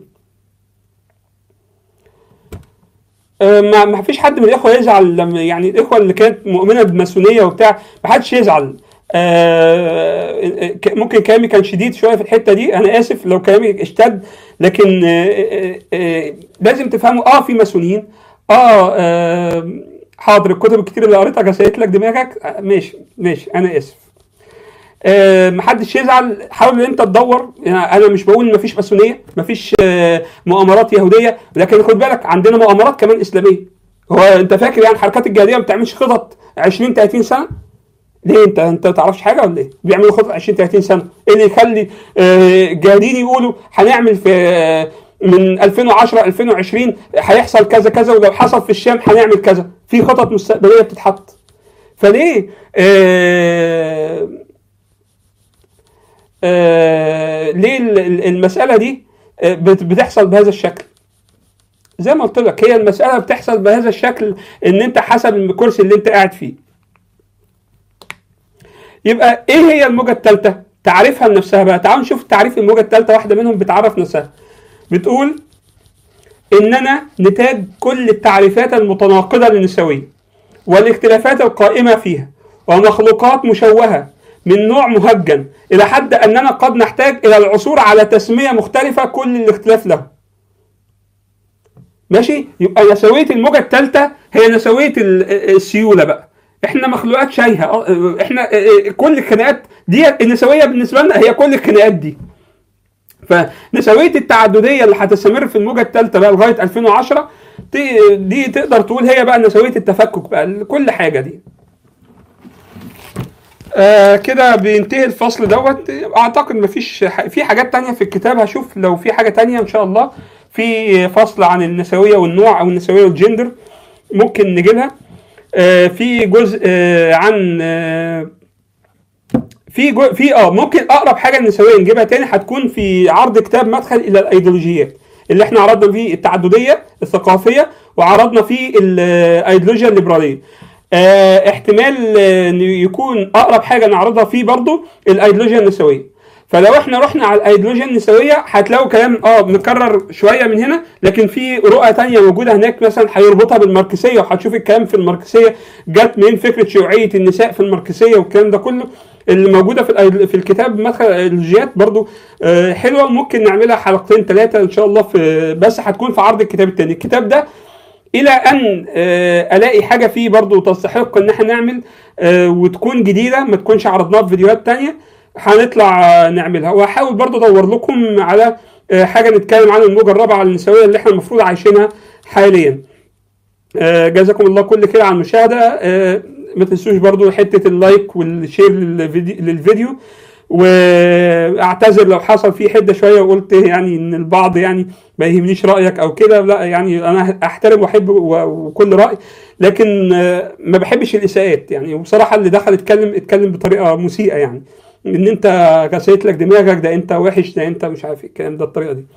آه، ما ما فيش حد من الاخوه يزعل لما يعني الاخوه اللي كانت مؤمنه بالماسونيه وبتاع ما حدش يزعل آه، ك- ممكن كلامي كان شديد شويه في الحته دي انا اسف لو كلامي اشتد لكن آه، آه، آه، لازم تفهموا اه في ماسونيين اه آه، حاضر الكتب الكتير اللي قريتها غسلت لك دماغك آه، ماشي ماشي انا اسف آه، محدش يزعل حاول ان انت تدور يعني انا مش بقول مفيش ماسونيه مفيش آه، مؤامرات يهوديه لكن خد بالك عندنا مؤامرات كمان اسلاميه هو انت فاكر يعني حركات الجاهليه ما بتعملش خطط 20 30 سنه ليه انت انت ما تعرفش حاجه ولا ايه؟ بيعملوا خطط 20 30 سنه، ايه اللي يخلي آه، الجاهليين يقولوا هنعمل في آه، من 2010 2020 هيحصل كذا كذا ولو حصل في الشام هنعمل كذا، في خطط مستقبليه بتتحط. فليه آه آه ليه ال- ال- المساله دي آه، بت- بتحصل بهذا الشكل؟ زي ما قلت لك هي المساله بتحصل بهذا الشكل ان انت حسب الكرسي اللي انت قاعد فيه. يبقى ايه هي الموجة الثالثة؟ تعريفها لنفسها بقى، تعالوا نشوف تعريف الموجة الثالثة واحدة منهم بتعرف نفسها. بتقول اننا نتاج كل التعريفات المتناقضة للنسوية والاختلافات القائمة فيها ومخلوقات مشوهة من نوع مهجن إلى حد أننا قد نحتاج إلى العثور على تسمية مختلفة كل الاختلاف له. ماشي؟ يبقى نسوية الموجة الثالثة هي نسوية ال- السيولة بقى. احنا مخلوقات شايهه اه، احنا اه، اه، كل الخناقات دي النسويه بالنسبه لنا هي كل الخناقات دي فنسويه التعدديه اللي هتستمر في الموجه الثالثه بقى لغايه 2010 ت- دي تقدر تقول هي بقى نسويه التفكك بقى كل حاجه دي آه كده بينتهي الفصل دوت اعتقد مفيش ح- في حاجات تانية في الكتاب هشوف لو في حاجة تانية ان شاء الله في فصل عن النسوية والنوع او النسوية والجندر ممكن نجيبها آه في جزء آه عن آه في جو في اه ممكن اقرب حاجه النسويه نجيبها تاني هتكون في عرض كتاب مدخل الى الايديولوجيات اللي احنا عرضنا فيه التعدديه الثقافيه وعرضنا فيه الايديولوجيا الليبراليه آه احتمال آه، إن يكون اقرب حاجه نعرضها فيه برضو الايديولوجيا النسويه فلو احنا رحنا على الايديولوجيا النسويه هتلاقوا كلام اه مكرر شويه من هنا لكن في رؤى تانية موجوده هناك مثلا هيربطها بالماركسيه وهتشوف الكلام في الماركسيه جت من فكره شيوعيه النساء في الماركسيه والكلام ده كله اللي موجوده في الأيد- في الكتاب مدخل الايديولوجيات برضو آه، حلوه وممكن نعملها حلقتين ثلاثه ان شاء الله في بس هتكون في عرض الكتاب الثاني الكتاب ده الى ان آه، الاقي حاجه فيه برضو تستحق ان احنا نعمل آه، وتكون جديده ما تكونش عرضناها في فيديوهات تانية هنطلع آه، نعملها وهحاول برضو ادور لكم على آه، حاجه نتكلم عن الموجه الرابعه النسويه اللي احنا المفروض عايشينها حاليا آه، جزاكم الله كل خير على المشاهده آه، ما تنسوش برضو حته اللايك والشير للفيديو, للفيديو واعتذر لو حصل فيه حده شويه وقلت يعني ان البعض يعني ما يهمنيش رايك او كده لا يعني انا احترم واحب و- وكل راي لكن آه، ما بحبش الاساءات يعني وبصراحه اللي دخل اتكلم اتكلم بطريقه مسيئه يعني ان انت غسيت لك دماغك ده انت وحش ده انت مش عارف إيه الكلام ده الطريقه دي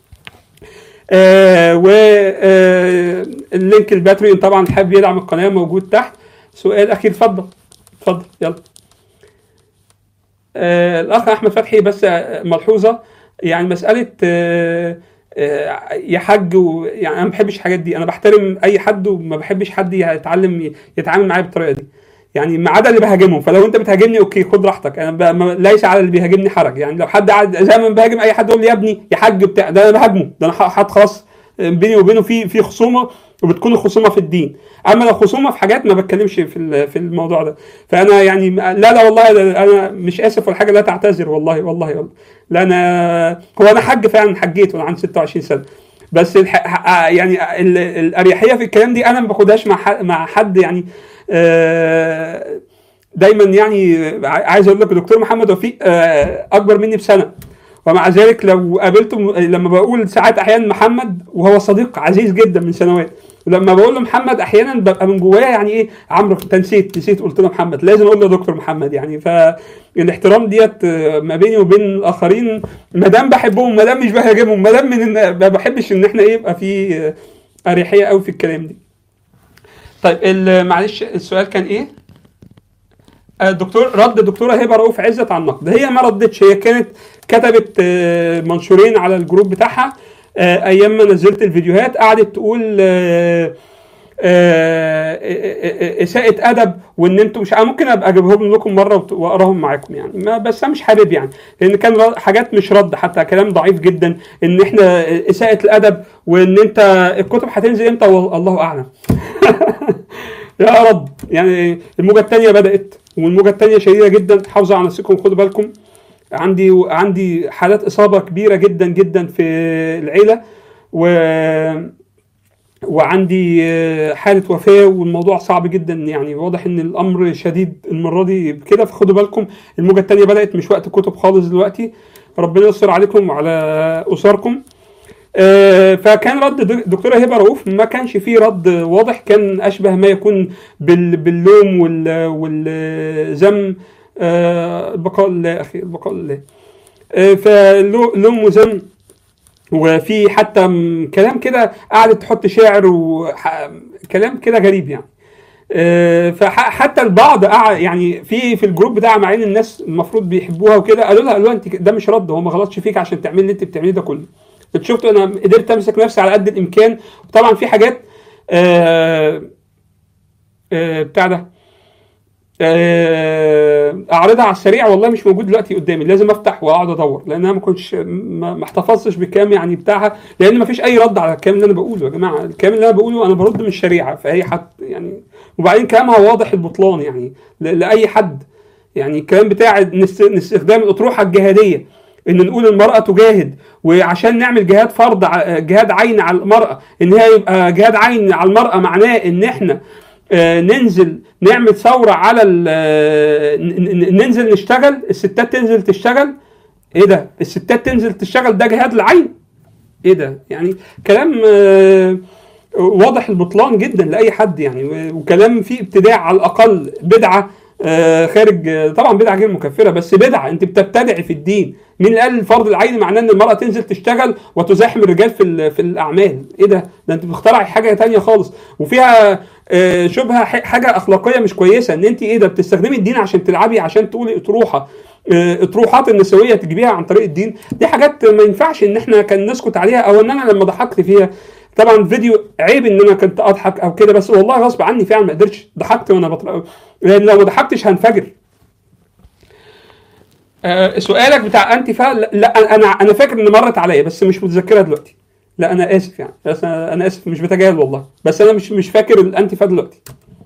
آه و آه اللينك الباتريون طبعا حابب يدعم القناه موجود تحت سؤال اخير اتفضل اتفضل يلا آه الاخ احمد فتحي بس آه، ملحوظه يعني مساله آه آه، يا حج و... يعني انا ما بحبش الحاجات دي انا بحترم اي حد وما بحبش حد يتعلم يتعامل معايا بالطريقه دي يعني ما عدا اللي بهاجمهم فلو انت بتهاجمني اوكي خد راحتك انا ب... ما... ليس على اللي بيهاجمني حرج يعني لو حد قعد زي ما بهاجم اي حد يقول لي يا ابني يا حاج بتاع ده انا بهاجمه ده انا حد خلاص بيني وبينه في في خصومه وبتكون الخصومه في الدين اما لو خصومه في حاجات ما بتكلمش في ال- في الموضوع ده فانا يعني لا لا والله ده انا مش اسف ولا حاجه لا تعتذر والله والله والله لا انا هو انا حج فعلا حجيت وانا عندي 26 سنه بس الح... ح- يعني ال... الاريحيه في الكلام دي انا ما باخدهاش مع ح... مع حد يعني آه، دايما يعني ع- عايز اقول لك دكتور محمد وفيق آه، اكبر مني بسنه ومع ذلك لو قابلته م- لما بقول ساعات احيانا محمد وهو صديق عزيز جدا من سنوات ولما بقول له محمد احيانا ببقى من جوايا يعني ايه عمرو انت نسيت نسيت قلت له محمد لازم اقول له دكتور محمد يعني فالاحترام ديت آه، ما بيني وبين الاخرين ما دام بحبهم ما دام مش بهاجمهم ما دام من إن- ما بحبش ان احنا ايه يبقى في آه، اريحيه قوي في الكلام دي طيب ال- معلش السؤال كان ايه؟ الدكتور رد الدكتوره هبه رؤوف عزت على النقد هي ما ردتش هي كانت كتبت آه، منشورين على الجروب بتاعها آه، ايام ما نزلت الفيديوهات قعدت تقول آه، آه، آه، آه، اساءة ادب وان انتم مش أنا ممكن ابقى اجيبهم لكم مره وت- واقراهم معاكم يعني ما بس انا مش حابب يعني لان كان رد- حاجات مش رد حتى كلام ضعيف جدا ان احنا اساءة الادب وان انت الكتب هتنزل امتى والله اعلم يا رب يعني الموجة الثانية بدأت والموجة الثانية شديدة جدا حافظوا على نفسكم خدوا بالكم عندي عندي حالات إصابة كبيرة جدا جدا في العيلة و وعندي آه، حالة وفاة والموضوع صعب جدا يعني واضح ان الامر شديد المرة دي كده فخدوا بالكم الموجة التانية بدأت مش وقت كتب خالص دلوقتي ربنا يستر عليكم وعلى اسركم آه، فكان رد دك- دكتوره هبه رؤوف ما كانش فيه رد واضح كان اشبه ما يكون بال- باللوم وال- والذم آه، البقاء لله اخي البقاء لله آه، فلوم وذم وفي حتى م- كلام كده قعدت تحط شعر وكلام كده غريب يعني آه، فحتى البعض قعد يعني في في الجروب بتاع معين الناس المفروض بيحبوها وكده قالوا لها قالوا لها انت ك- ده مش رد هو ما غلطش فيك عشان تعملي اللي انت بتعمليه ده كله انت شفت انا قدرت امسك نفسي على قد الامكان وطبعا في حاجات آه آه بتاع ده آه، اعرضها على السريع والله مش موجود دلوقتي قدامي لازم افتح واقعد ادور لان انا ما كنتش ما ما احتفظتش بالكلام يعني بتاعها لان ما فيش اي رد على الكلام اللي انا بقوله يا جماعه الكلام اللي انا بقوله انا برد من الشريعه فاي حد يعني وبعدين كلامها واضح البطلان يعني ل- لاي حد يعني الكلام بتاع نس- استخدام الاطروحه الجهاديه ان نقول المراه تجاهد وعشان نعمل جهاد فرض ع- جهاد عين على المراه ان هي يبقى جهاد عين على المراه معناه ان احنا آه، ننزل نعمل ثوره على ال- آه، ن- ن- ننزل نشتغل الستات تنزل تشتغل ايه ده الستات تنزل تشتغل ده جهاد العين ايه ده يعني كلام آه، واضح البطلان جدا لاي حد يعني و- وكلام فيه ابتداع على الاقل بدعه آه، خارج آه، طبعا بدعه غير مكفره بس بدعه انت بتبتدعي في الدين مين اللي قال فرض العين معناه ان المراه تنزل تشتغل وتزاحم الرجال في ال- في الاعمال ايه ده ده انت بتخترعي حاجه تانية خالص وفيها آه، شبهه ح- حاجه اخلاقيه مش كويسه ان انت ايه ده بتستخدمي الدين عشان تلعبي عشان تقولي اطروحه آه، اطروحات النسويه تجيبيها عن طريق الدين دي حاجات ما ينفعش ان احنا كان نسكت عليها او ان انا لما ضحكت فيها طبعا فيديو عيب ان انا كنت اضحك او كده بس والله غصب عني فعلا ما قدرتش ضحكت وانا بطلع لان لو ما ضحكتش هنفجر آه، سؤالك بتاع انتي فا لا انا انا فاكر ان مرت عليا بس مش متذكرها دلوقتي لا انا اسف يعني بس انا أنا اسف مش بتجاهل والله بس انا مش مش فاكر الانتي فا دلوقتي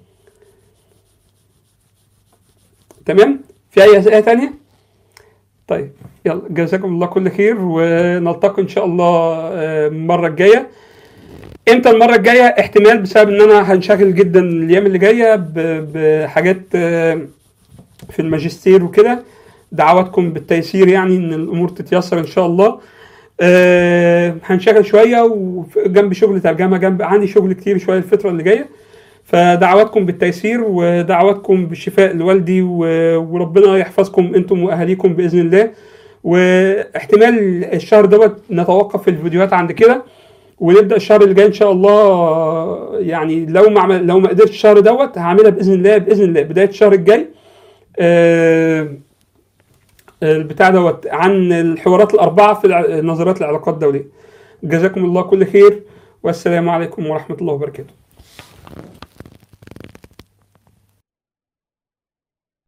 تمام في اي اسئله تانية طيب يلا جزاكم الله كل خير ونلتقي ان شاء الله آه، المره الجايه امتى المره الجايه احتمال بسبب ان انا هنشغل جدا الايام اللي جايه ب- بحاجات آه، في الماجستير وكده دعواتكم بالتيسير يعني ان الامور تتيسر ان شاء الله آه، هنشغل شويه وجنب شغل ترجمه جنب عندي شغل كتير شويه الفتره اللي جايه فدعواتكم بالتيسير ودعواتكم بالشفاء لوالدي و- وربنا يحفظكم انتم واهاليكم باذن الله واحتمال الشهر دوت نتوقف في الفيديوهات عند كده ونبدا الشهر اللي جاي ان شاء الله يعني لو ما عمل لو ما قدرتش الشهر دوت هعملها باذن الله باذن الله بدايه الشهر الجاي آه، البتاع دوت عن الحوارات الاربعه في الع- نظريات العلاقات الدوليه جزاكم الله كل خير والسلام عليكم ورحمه الله وبركاته